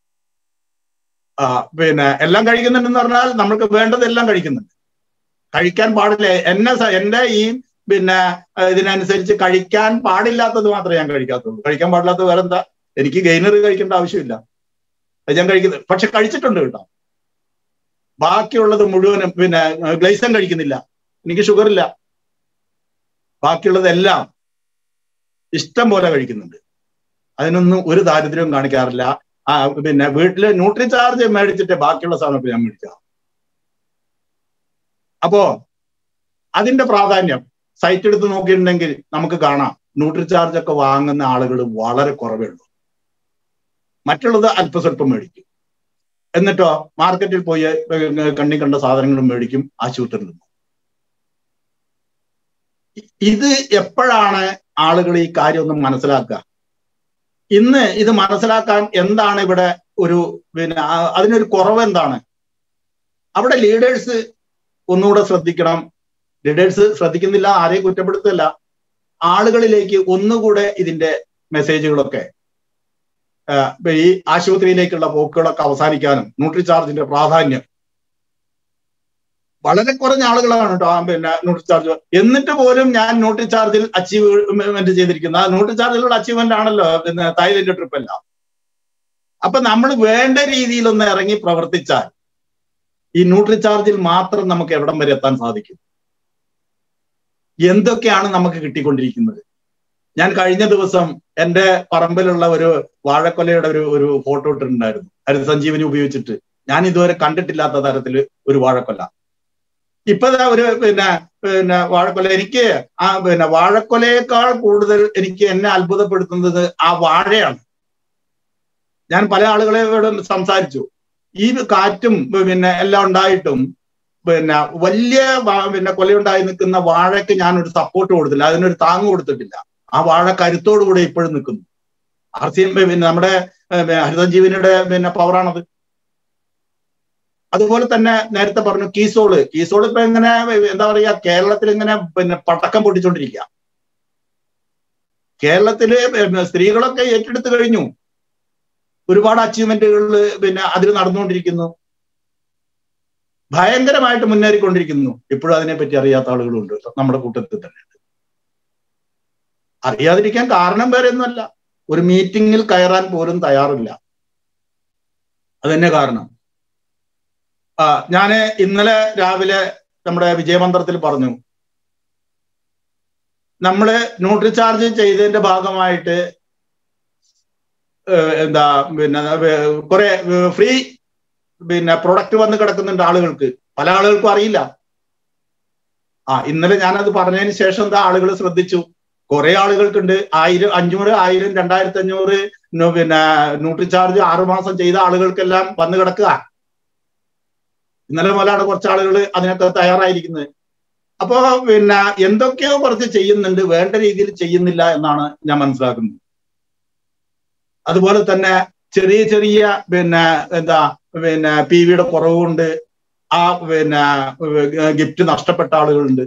ആ പിന്നെ എല്ലാം കഴിക്കുന്നുണ്ടെന്ന് പറഞ്ഞാൽ നമ്മൾക്ക് വേണ്ടതെല്ലാം കഴിക്കുന്നുണ്ട് കഴിക്കാൻ പാടില്ല എന്നെ എന്റെ ഈ പിന്നെ ഇതിനനുസരിച്ച് കഴിക്കാൻ പാടില്ലാത്തത് മാത്രമേ ഞാൻ കഴിക്കാത്തുള്ളൂ കഴിക്കാൻ പാടില്ലാത്തത് വേറെ എന്താ എനിക്ക് ഗെയിനർ കഴിക്കേണ്ട ആവശ്യമില്ല അത് ഞാൻ കഴിക്കുന്നത് പക്ഷെ കഴിച്ചിട്ടുണ്ട് കേട്ടോ ബാക്കിയുള്ളത് മുഴുവനും പിന്നെ ഗ്ലൈസൻ കഴിക്കുന്നില്ല എനിക്ക് ഷുഗർ ഇല്ല ബാക്കിയുള്ളതെല്ലാം ഇഷ്ടം പോലെ കഴിക്കുന്നുണ്ട് അതിനൊന്നും ഒരു ദാരിദ്ര്യവും കാണിക്കാറില്ല ആ പിന്നെ വീട്ടില് ന്യൂട്രി ചാർജ് മേടിച്ചിട്ട് ബാക്കിയുള്ള സാധനമൊക്കെ ഞാൻ മേടിക്കാം അപ്പോ അതിന്റെ പ്രാധാന്യം സൈറ്റ് എടുത്ത് നോക്കിയിട്ടുണ്ടെങ്കിൽ നമുക്ക് കാണാം ന്യൂട്രി ചാർജ് ഒക്കെ വാങ്ങുന്ന ആളുകൾ വളരെ കുറവേ ഉള്ളൂ മറ്റുള്ളത് അല്പസ്വല്പം മേടിക്കും എന്നിട്ടോ മാർക്കറ്റിൽ പോയി കണ്ണി കണ്ട സാധനങ്ങളും മേടിക്കും ആശുപത്രിയിൽ നിന്നും ഇത് എപ്പോഴാണ് ആളുകൾ ഈ കാര്യം ഒന്ന് മനസ്സിലാക്കുക ഇന്ന് ഇത് മനസ്സിലാക്കാൻ എന്താണ് ഇവിടെ ഒരു പിന്നെ അതിനൊരു കുറവ് എന്താണ് അവിടെ ലീഡേഴ്സ് ഒന്നുകൂടെ ശ്രദ്ധിക്കണം ലീഡേഴ്സ് ശ്രദ്ധിക്കുന്നില്ല ആരെയും കുറ്റപ്പെടുത്തല്ല ആളുകളിലേക്ക് ഒന്നുകൂടെ ഇതിന്റെ മെസ്സേജുകളൊക്കെ ഈ ആശുപത്രിയിലേക്കുള്ള പോക്കുകളൊക്കെ അവസാനിക്കാനും ന്യൂട്രി ചാർജിന്റെ പ്രാധാന്യം വളരെ കുറഞ്ഞ ആളുകളാണ് കേട്ടോ പിന്നെ ന്യൂട്രി ചാർജ് എന്നിട്ട് പോലും ഞാൻ ന്യൂട്രി ചാർജിൽ അച്ചീവ്മെന്റ് ചെയ്തിരിക്കുന്ന ആ ന്യൂട്രി ചാർജിലുള്ള അച്ചീവ്മെന്റ് ആണല്ലോ പിന്നെ തായ്ലൻഡ് ട്രിപ്പ് എല്ലാം അപ്പൊ നമ്മൾ വേണ്ട രീതിയിൽ ഒന്ന് ഇറങ്ങി പ്രവർത്തിച്ചാൽ ഈ ന്യൂട്രി ചാർജിൽ മാത്രം നമുക്ക് എവിടം വരെ എത്താൻ സാധിക്കും എന്തൊക്കെയാണ് നമുക്ക് കിട്ടിക്കൊണ്ടിരിക്കുന്നത് ഞാൻ കഴിഞ്ഞ ദിവസം എന്റെ പറമ്പിലുള്ള ഒരു വാഴക്കൊലയുടെ ഒരു ഒരു ഫോട്ടോ ഇട്ടിട്ടുണ്ടായിരുന്നു ഹരിത സഞ്ജീവനി ഉപയോഗിച്ചിട്ട് ഞാൻ ഇതുവരെ കണ്ടിട്ടില്ലാത്ത തരത്തിൽ ഒരു വാഴക്കൊല ഇപ്പതാ ഒരു പിന്നെ പിന്നെ വാഴക്കൊല എനിക്ക് ആ പിന്നെ വാഴക്കൊലയേക്കാൾ കൂടുതൽ എനിക്ക് എന്നെ അത്ഭുതപ്പെടുത്തുന്നത് ആ വാഴയാണ് ഞാൻ പല ആളുകളെയോട് സംസാരിച്ചു ഈ കാറ്റും പിന്നെ എല്ലാം ഉണ്ടായിട്ടും പിന്നെ വലിയ പിന്നെ കൊലയുണ്ടായി നിൽക്കുന്ന വാഴയ്ക്ക് ഞാൻ ഒരു സപ്പോർട്ട് കൊടുത്തില്ല അതിനൊരു താങ്ങ് കൊടുത്തിട്ടില്ല ആ വാഴ കരുത്തോടുകൂടെ ഇപ്പോഴും നിൽക്കുന്നു ആർ സി എം പിന്നെ നമ്മുടെ ഹരിതജീവനിയുടെ പിന്നെ പവറാണത് അതുപോലെ തന്നെ നേരത്തെ പറഞ്ഞു കീസോള് കീസോള് ഇപ്പൊ ഇങ്ങനെ എന്താ പറയാ കേരളത്തിൽ ഇങ്ങനെ പിന്നെ പടക്കം പൊട്ടിച്ചോണ്ടിരിക്കുക കേരളത്തില് സ്ത്രീകളൊക്കെ ഏറ്റെടുത്തു കഴിഞ്ഞു ഒരുപാട് അച്ചീവ്മെന്റുകൾ പിന്നെ അതിൽ നടന്നുകൊണ്ടിരിക്കുന്നു ഭയങ്കരമായിട്ട് മുന്നേറിക്കൊണ്ടിരിക്കുന്നു ഇപ്പോഴും അതിനെപ്പറ്റി അറിയാത്ത ആളുകളുണ്ട് നമ്മുടെ കൂട്ടത്തിൽ തന്നെ അറിയാതിരിക്കാൻ കാരണം വേറെ ഒന്നുമല്ല ഒരു മീറ്റിങ്ങിൽ കയറാൻ പോലും തയ്യാറില്ല അതന്നെ കാരണം ആ ഞാന് ഇന്നലെ രാവിലെ നമ്മുടെ വിജയമന്ത്രത്തിൽ പറഞ്ഞു നമ്മള് ന്യൂട്രി ചാർജ് ചെയ്തതിന്റെ ഭാഗമായിട്ട് എന്താ പിന്നെ കുറെ ഫ്രീ പിന്നെ പ്രൊഡക്റ്റ് വന്ന് കിടക്കുന്നുണ്ട് ആളുകൾക്ക് പല ആളുകൾക്കും അറിയില്ല ആ ഇന്നലെ ഞാനത് പറഞ്ഞതിന് ശേഷം എന്താ ആളുകൾ ശ്രദ്ധിച്ചു കുറെ ആളുകൾക്കുണ്ട് ആയിരം അഞ്ഞൂറ് ആയിരം രണ്ടായിരത്തി അഞ്ഞൂറ് പിന്നെ ന്യൂട്രി ചാർജ് ആറുമാസം ചെയ്ത ആളുകൾക്കെല്ലാം വന്ന് കിടക്കുക ഇന്നലെ മുതലാണ് കുറച്ച് ആളുകൾ അതിനൊക്കെ തയ്യാറായിരിക്കുന്നത് അപ്പോ പിന്നെ എന്തൊക്കെയോ കുറച്ച് ചെയ്യുന്നുണ്ട് വേണ്ട രീതിയിൽ ചെയ്യുന്നില്ല എന്നാണ് ഞാൻ മനസ്സിലാക്കുന്നത് അതുപോലെ തന്നെ ചെറിയ ചെറിയ പിന്നെ എന്താ പിന്നെ പി വിയുടെ കുറവുകൊണ്ട് ആ പിന്നെ ഗിഫ്റ്റ് നഷ്ടപ്പെട്ട ആളുകളുണ്ട്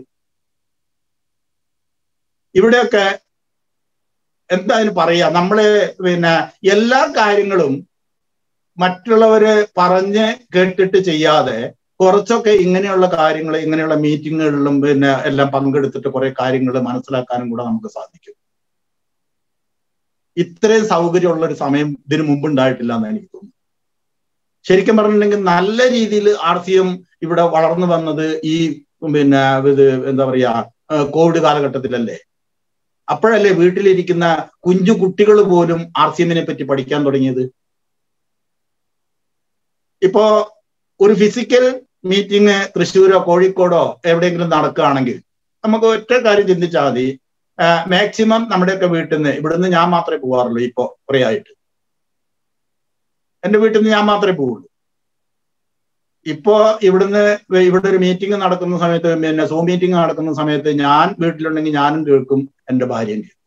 ഇവിടെയൊക്കെ എന്താ അതിന് പറയാ നമ്മള് പിന്നെ എല്ലാ കാര്യങ്ങളും മറ്റുള്ളവര് പറഞ്ഞ് കേട്ടിട്ട് ചെയ്യാതെ കുറച്ചൊക്കെ ഇങ്ങനെയുള്ള കാര്യങ്ങൾ ഇങ്ങനെയുള്ള മീറ്റിങ്ങുകളിലും പിന്നെ എല്ലാം പങ്കെടുത്തിട്ട് കുറെ കാര്യങ്ങൾ മനസ്സിലാക്കാനും കൂടെ നമുക്ക് സാധിക്കും ഇത്രയും സൗകര്യമുള്ള ഒരു സമയം ഇതിനു മുമ്പ് ഉണ്ടായിട്ടില്ല എന്ന് എനിക്ക് തോന്നുന്നു ശരിക്കും പറഞ്ഞിട്ടുണ്ടെങ്കിൽ നല്ല രീതിയിൽ ആർ സി എം ഇവിടെ വളർന്നു വന്നത് ഈ പിന്നെ ഇത് എന്താ പറയാ കോവിഡ് കാലഘട്ടത്തിലല്ലേ അപ്പോഴല്ലേ വീട്ടിലിരിക്കുന്ന കുഞ്ഞു കുട്ടികൾ പോലും ആർ സി എമ്മിനെ പറ്റി പഠിക്കാൻ തുടങ്ങിയത് ഇപ്പോ ഒരു ഫിസിക്കൽ മീറ്റിംഗ് തൃശ്ശൂരോ കോഴിക്കോടോ എവിടെയെങ്കിലും നടക്കുകയാണെങ്കിൽ നമുക്ക് ഒറ്റ കാര്യം ചിന്തിച്ചാൽ മതി മാക്സിമം നമ്മുടെയൊക്കെ വീട്ടിൽ നിന്ന് ഇവിടുന്ന് ഞാൻ മാത്രമേ പോകാറുള്ളൂ ഇപ്പോ കുറേ ആയിട്ട് എന്റെ വീട്ടിൽ നിന്ന് ഞാൻ മാത്രമേ പോവുള്ളൂ ഇപ്പോ ഇവിടുന്ന് ഇവിടെ ഒരു മീറ്റിംഗ് നടക്കുന്ന സമയത്ത് പിന്നെ സൂം മീറ്റിംഗ് നടക്കുന്ന സമയത്ത് ഞാൻ വീട്ടിലുണ്ടെങ്കിൽ ഞാനും കേൾക്കും എന്റെ ഭാര്യയും കേൾക്കും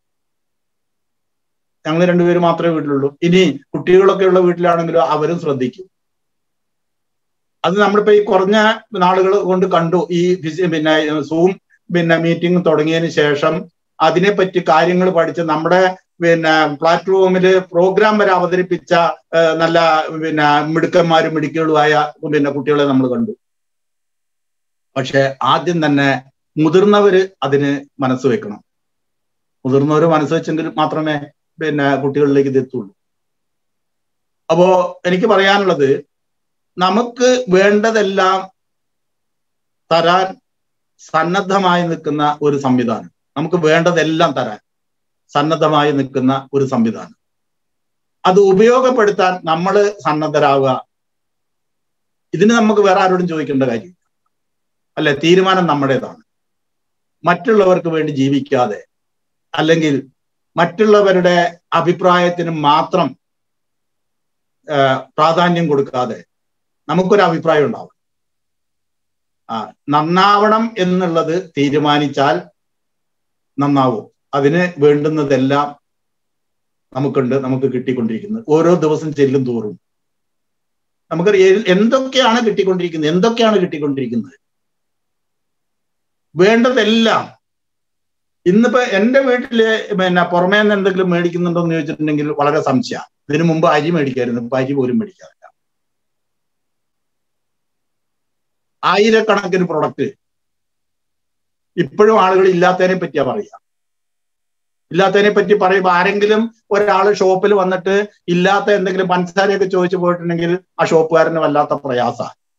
ഞങ്ങൾ രണ്ടുപേരും മാത്രമേ വീട്ടിലുള്ളൂ ഇനി കുട്ടികളൊക്കെ ഉള്ള വീട്ടിലാണെങ്കിലും അവരും ശ്രദ്ധിക്കും അത് നമ്മളിപ്പോ ഈ കുറഞ്ഞ നാളുകൾ കൊണ്ട് കണ്ടു ഈ പിന്നെ സൂം പിന്നെ മീറ്റിംഗ് തുടങ്ങിയതിന് ശേഷം അതിനെപ്പറ്റി കാര്യങ്ങൾ പഠിച്ച് നമ്മുടെ പിന്നെ പ്ലാറ്റ്ഫോമിൽ പ്രോഗ്രാം വരെ അവതരിപ്പിച്ച നല്ല പിന്നെ മിടുക്കന്മാരും മിടുക്കുകളുമായ പിന്നെ കുട്ടികളെ നമ്മൾ കണ്ടു പക്ഷെ ആദ്യം തന്നെ മുതിർന്നവര് അതിന് മനസ്സ് വെക്കണം മുതിർന്നവർ മനസ്സ് വെച്ചെങ്കിൽ മാത്രമേ പിന്നെ കുട്ടികളിലേക്ക് ഇത് എത്തുള്ളൂ അപ്പോ എനിക്ക് പറയാനുള്ളത് നമുക്ക് വേണ്ടതെല്ലാം തരാൻ സന്നദ്ധമായി നിൽക്കുന്ന ഒരു സംവിധാനം നമുക്ക് വേണ്ടതെല്ലാം തരാൻ സന്നദ്ധമായി നിൽക്കുന്ന ഒരു സംവിധാനം അത് ഉപയോഗപ്പെടുത്താൻ നമ്മൾ സന്നദ്ധരാവുക ഇതിന് നമുക്ക് വേറെ ആരോടും ചോദിക്കേണ്ട കാര്യമില്ല അല്ലെ തീരുമാനം നമ്മുടേതാണ് മറ്റുള്ളവർക്ക് വേണ്ടി ജീവിക്കാതെ അല്ലെങ്കിൽ മറ്റുള്ളവരുടെ അഭിപ്രായത്തിന് മാത്രം പ്രാധാന്യം കൊടുക്കാതെ നമുക്കൊരു അഭിപ്രായം ഉണ്ടാവും ആ നന്നാവണം എന്നുള്ളത് തീരുമാനിച്ചാൽ നന്നാവും അതിന് വേണ്ടുന്നതെല്ലാം നമുക്കുണ്ട് നമുക്ക് കിട്ടിക്കൊണ്ടിരിക്കുന്നത് ഓരോ ദിവസം ചെല്ലും തോറും നമുക്ക് എന്തൊക്കെയാണ് കിട്ടിക്കൊണ്ടിരിക്കുന്നത് എന്തൊക്കെയാണ് കിട്ടിക്കൊണ്ടിരിക്കുന്നത് വേണ്ടതെല്ലാം ഇന്നിപ്പോ എന്റെ വീട്ടില് പിന്നെ പുറമേ നിന്ന് എന്തെങ്കിലും മേടിക്കുന്നുണ്ടോ എന്ന് ചോദിച്ചിട്ടുണ്ടെങ്കിൽ വളരെ സംശയമാണ് ഇതിനു മുമ്പ് അരി മേടിക്കായിരുന്നു ഇപ്പൊ അരി പോലും മേടിക്കാറില്ല ആയിരക്കണക്കിന് പ്രൊഡക്റ്റ് ഇപ്പോഴും ആളുകൾ ഇല്ലാത്തതിനെ പറ്റിയാ പറയുക ഇല്ലാത്തതിനെ പറ്റി പറയുമ്പോൾ ആരെങ്കിലും ഒരാൾ ഷോപ്പിൽ വന്നിട്ട് ഇല്ലാത്ത എന്തെങ്കിലും പഞ്ചസാരയൊക്കെ ചോദിച്ചു പോയിട്ടുണ്ടെങ്കിൽ ആ ഷോപ്പുകാരന് വല്ലാത്ത പ്രയാസ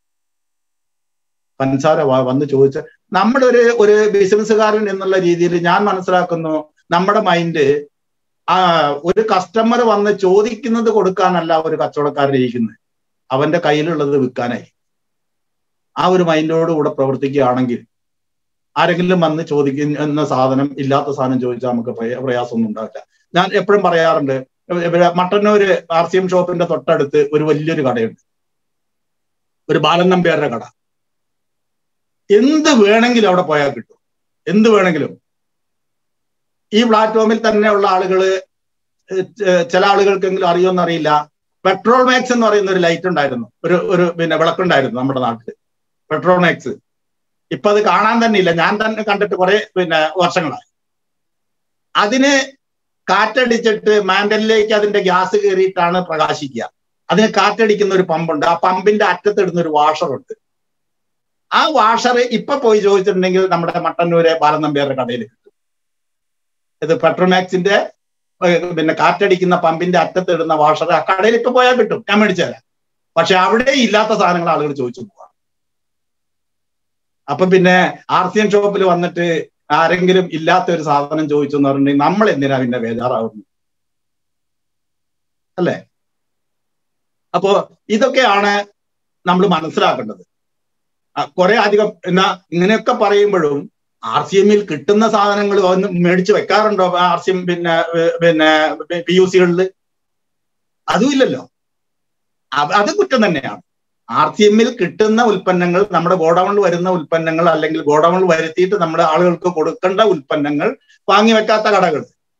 പഞ്ചസാര വന്ന് ചോദിച്ച നമ്മുടെ ഒരു ഒരു ബിസിനസ്സുകാരൻ എന്നുള്ള രീതിയിൽ ഞാൻ മനസ്സിലാക്കുന്നു നമ്മുടെ മൈൻഡ് ആ ഒരു കസ്റ്റമർ വന്ന് ചോദിക്കുന്നത് കൊടുക്കാനല്ല ഒരു കച്ചവടക്കാരൻ ഇരിക്കുന്നത് അവന്റെ കയ്യിലുള്ളത് വിൽക്കാനായി ആ ഒരു മൈൻഡോട് കൂടെ പ്രവർത്തിക്കുകയാണെങ്കിൽ ആരെങ്കിലും വന്ന് ചോദിക്കുന്ന സാധനം ഇല്ലാത്ത സാധനം ചോദിച്ചാൽ നമുക്ക് പ്രയാസമൊന്നും ഉണ്ടാവില്ല ഞാൻ എപ്പോഴും പറയാറുണ്ട് മട്ടന്നൂര് ആർ സി എം ഷോപ്പിന്റെ തൊട്ടടുത്ത് ഒരു വലിയൊരു കടയുണ്ട് ഒരു ബാലൻ നമ്പ്യാരുടെ കട എന്ത് വേണമെങ്കിലും അവിടെ പോയാൽ കിട്ടും എന്ത് വേണമെങ്കിലും ഈ പ്ലാറ്റ്ഫോമിൽ തന്നെയുള്ള ആളുകള് ചില ആളുകൾക്കെങ്കിലും അറിയുമെന്നറിയില്ല പെട്രോൾ മാക്സ് എന്ന് പറയുന്ന ഒരു ലൈറ്റ് ഉണ്ടായിരുന്നു ഒരു ഒരു പിന്നെ വിളക്കുണ്ടായിരുന്നു നമ്മുടെ നാട്ടിൽ പെട്രോൾ മാക്സ് ഇപ്പൊ അത് കാണാൻ തന്നെ ഇല്ല ഞാൻ തന്നെ കണ്ടിട്ട് കുറെ പിന്നെ വർഷങ്ങളായി അതിന് കാറ്റടിച്ചിട്ട് മാൻഡലിലേക്ക് അതിന്റെ ഗ്യാസ് കയറിയിട്ടാണ് പ്രകാശിക്കുക അതിന് കാറ്റടിക്കുന്ന ഒരു പമ്പുണ്ട് ആ പമ്പിന്റെ അറ്റത്തിടുന്ന ഒരു വാഷറുണ്ട് ആ വാഷർ ഇപ്പൊ പോയി ചോദിച്ചിട്ടുണ്ടെങ്കിൽ നമ്മുടെ മട്ടന്നൂരെ ബാലനമ്പ്യാരുടെ കടയിൽ കിട്ടും ഇത് പെട്രോമാക്സിന്റെ പിന്നെ കാറ്റടിക്കുന്ന പമ്പിന്റെ അറ്റത്തിടുന്ന വാഷർ ആ കടയിൽ ഇപ്പൊ പോയാൽ കിട്ടും ഞാൻ മേടിച്ചുതരാം പക്ഷെ അവിടെ ഇല്ലാത്ത സാധനങ്ങൾ ആളുകൾ ചോദിച്ചു പോവാം അപ്പൊ പിന്നെ ആർ സി എം ഷോപ്പിൽ വന്നിട്ട് ആരെങ്കിലും ഇല്ലാത്ത ഒരു സാധനം ചോദിച്ചു എന്ന് പറഞ്ഞിട്ടുണ്ടെങ്കിൽ നമ്മൾ എന്തിനാ പിന്നെ ബേജാറാവുന്നു അല്ലേ അപ്പോ ഇതൊക്കെയാണ് നമ്മൾ മനസ്സിലാക്കേണ്ടത് കുറെ അധികം എന്നാ ഇങ്ങനെയൊക്കെ പറയുമ്പോഴും ആർ സി എമ്മിൽ കിട്ടുന്ന സാധനങ്ങൾ ഒന്ന് മേടിച്ച് വെക്കാറുണ്ടോ ആർ സി എം പിന്നെ പിന്നെ പി യു സികളിൽ അതും ഇല്ലല്ലോ അത് കുറ്റം തന്നെയാണ് ആർ സി എമ്മിൽ കിട്ടുന്ന ഉൽപ്പന്നങ്ങൾ നമ്മുടെ ഗോഡൌണിൽ വരുന്ന ഉൽപ്പന്നങ്ങൾ അല്ലെങ്കിൽ ഗോഡൌണിൽ വരുത്തിയിട്ട് നമ്മുടെ ആളുകൾക്ക് കൊടുക്കേണ്ട ഉൽപ്പന്നങ്ങൾ വാങ്ങി വെക്കാത്ത കടകൾ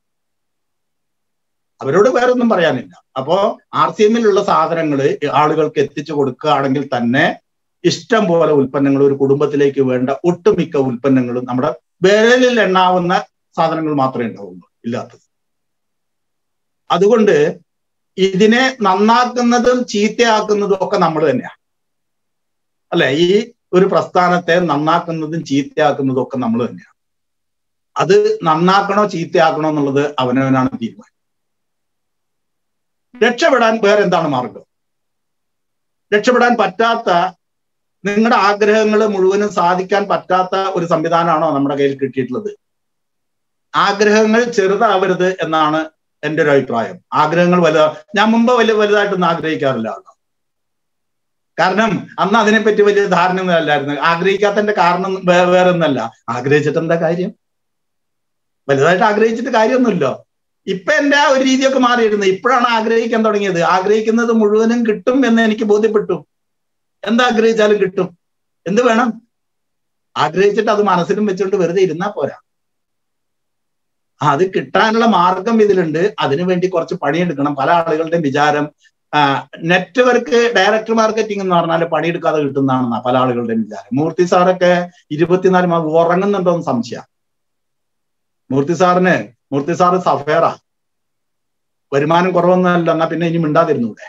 അവരോട് വേറൊന്നും പറയാനില്ല അപ്പോ ആർ സി എമ്മിലുള്ള സാധനങ്ങൾ ആളുകൾക്ക് എത്തിച്ചു കൊടുക്കുകയാണെങ്കിൽ തന്നെ ഇഷ്ടം പോലെ ഉൽപ്പന്നങ്ങൾ ഒരു കുടുംബത്തിലേക്ക് വേണ്ട ഒട്ടുമിക്ക ഉൽപ്പന്നങ്ങളും നമ്മുടെ വിരലിൽ എണ്ണാവുന്ന സാധനങ്ങൾ മാത്രമേ ഉണ്ടാവുള്ളൂ ഇല്ലാത്തത് അതുകൊണ്ട് ഇതിനെ നന്നാക്കുന്നതും ചീത്തയാക്കുന്നതും ഒക്കെ നമ്മൾ തന്നെയാണ് അല്ലെ ഈ ഒരു പ്രസ്ഥാനത്തെ നന്നാക്കുന്നതും ചീത്തയാക്കുന്നതും ഒക്കെ നമ്മൾ തന്നെയാണ് അത് നന്നാക്കണോ ചീത്തയാക്കണോ എന്നുള്ളത് അവനവനാണ് തീരുമാനം രക്ഷപ്പെടാൻ വേറെ എന്താണ് മാർഗം രക്ഷപ്പെടാൻ പറ്റാത്ത നിങ്ങളുടെ ആഗ്രഹങ്ങൾ മുഴുവനും സാധിക്കാൻ പറ്റാത്ത ഒരു സംവിധാനമാണോ നമ്മുടെ കയ്യിൽ കിട്ടിയിട്ടുള്ളത് ആഗ്രഹങ്ങൾ ചെറുതാവരുത് എന്നാണ് എൻ്റെ ഒരു അഭിപ്രായം ആഗ്രഹങ്ങൾ വലുതാ ഞാൻ മുമ്പ് വലിയ വലുതായിട്ടൊന്നും ആഗ്രഹിക്കാറില്ല കാരണം അന്ന് അതിനെപ്പറ്റി വലിയ ധാരണ ഒന്നും അല്ലായിരുന്നു ആഗ്രഹിക്കാത്തതിന്റെ കാരണം വേ- വേറെ ഒന്നല്ല ആഗ്രഹിച്ചിട്ട് എന്താ കാര്യം വലുതായിട്ട് ആഗ്രഹിച്ചിട്ട് കാര്യമൊന്നുമില്ലോ ഇപ്പൊ എന്റെ ആ ഒരു രീതിയൊക്കെ മാറിയിരുന്നു ഇപ്പോഴാണ് ആഗ്രഹിക്കാൻ തുടങ്ങിയത് ആഗ്രഹിക്കുന്നത് മുഴുവനും കിട്ടും എന്ന് എനിക്ക് ബോധ്യപ്പെട്ടു എന്താ ആഗ്രഹിച്ചാലും കിട്ടും എന്ത് വേണം ആഗ്രഹിച്ചിട്ട് അത് മനസ്സിലും വെച്ചുകൊണ്ട് വെറുതെ ഇരുന്നാ പോരാ അത് കിട്ടാനുള്ള മാർഗം ഇതിലുണ്ട് അതിനുവേണ്ടി കുറച്ച് പണിയെടുക്കണം പല ആളുകളുടെയും വിചാരം നെറ്റ്വർക്ക് ഡയറക്ടർ മാർക്കറ്റിംഗ് എന്ന് പറഞ്ഞാൽ പണിയെടുക്കാതെ കിട്ടുന്നതാണെന്നാ പല ആളുകളുടെയും വിചാരം മൂർത്തി സാറൊക്കെ ഇരുപത്തിനാല് മാസം ഉറങ്ങുന്നുണ്ടോ എന്ന് സംശയം മൂർത്തി സാറിന് മൂർത്തി സാറ് സഫേറാ വരുമാനം കുറവൊന്നുമല്ല എന്നാ പിന്നെ ഇനി മിണ്ടാതിരുന്നൂടെ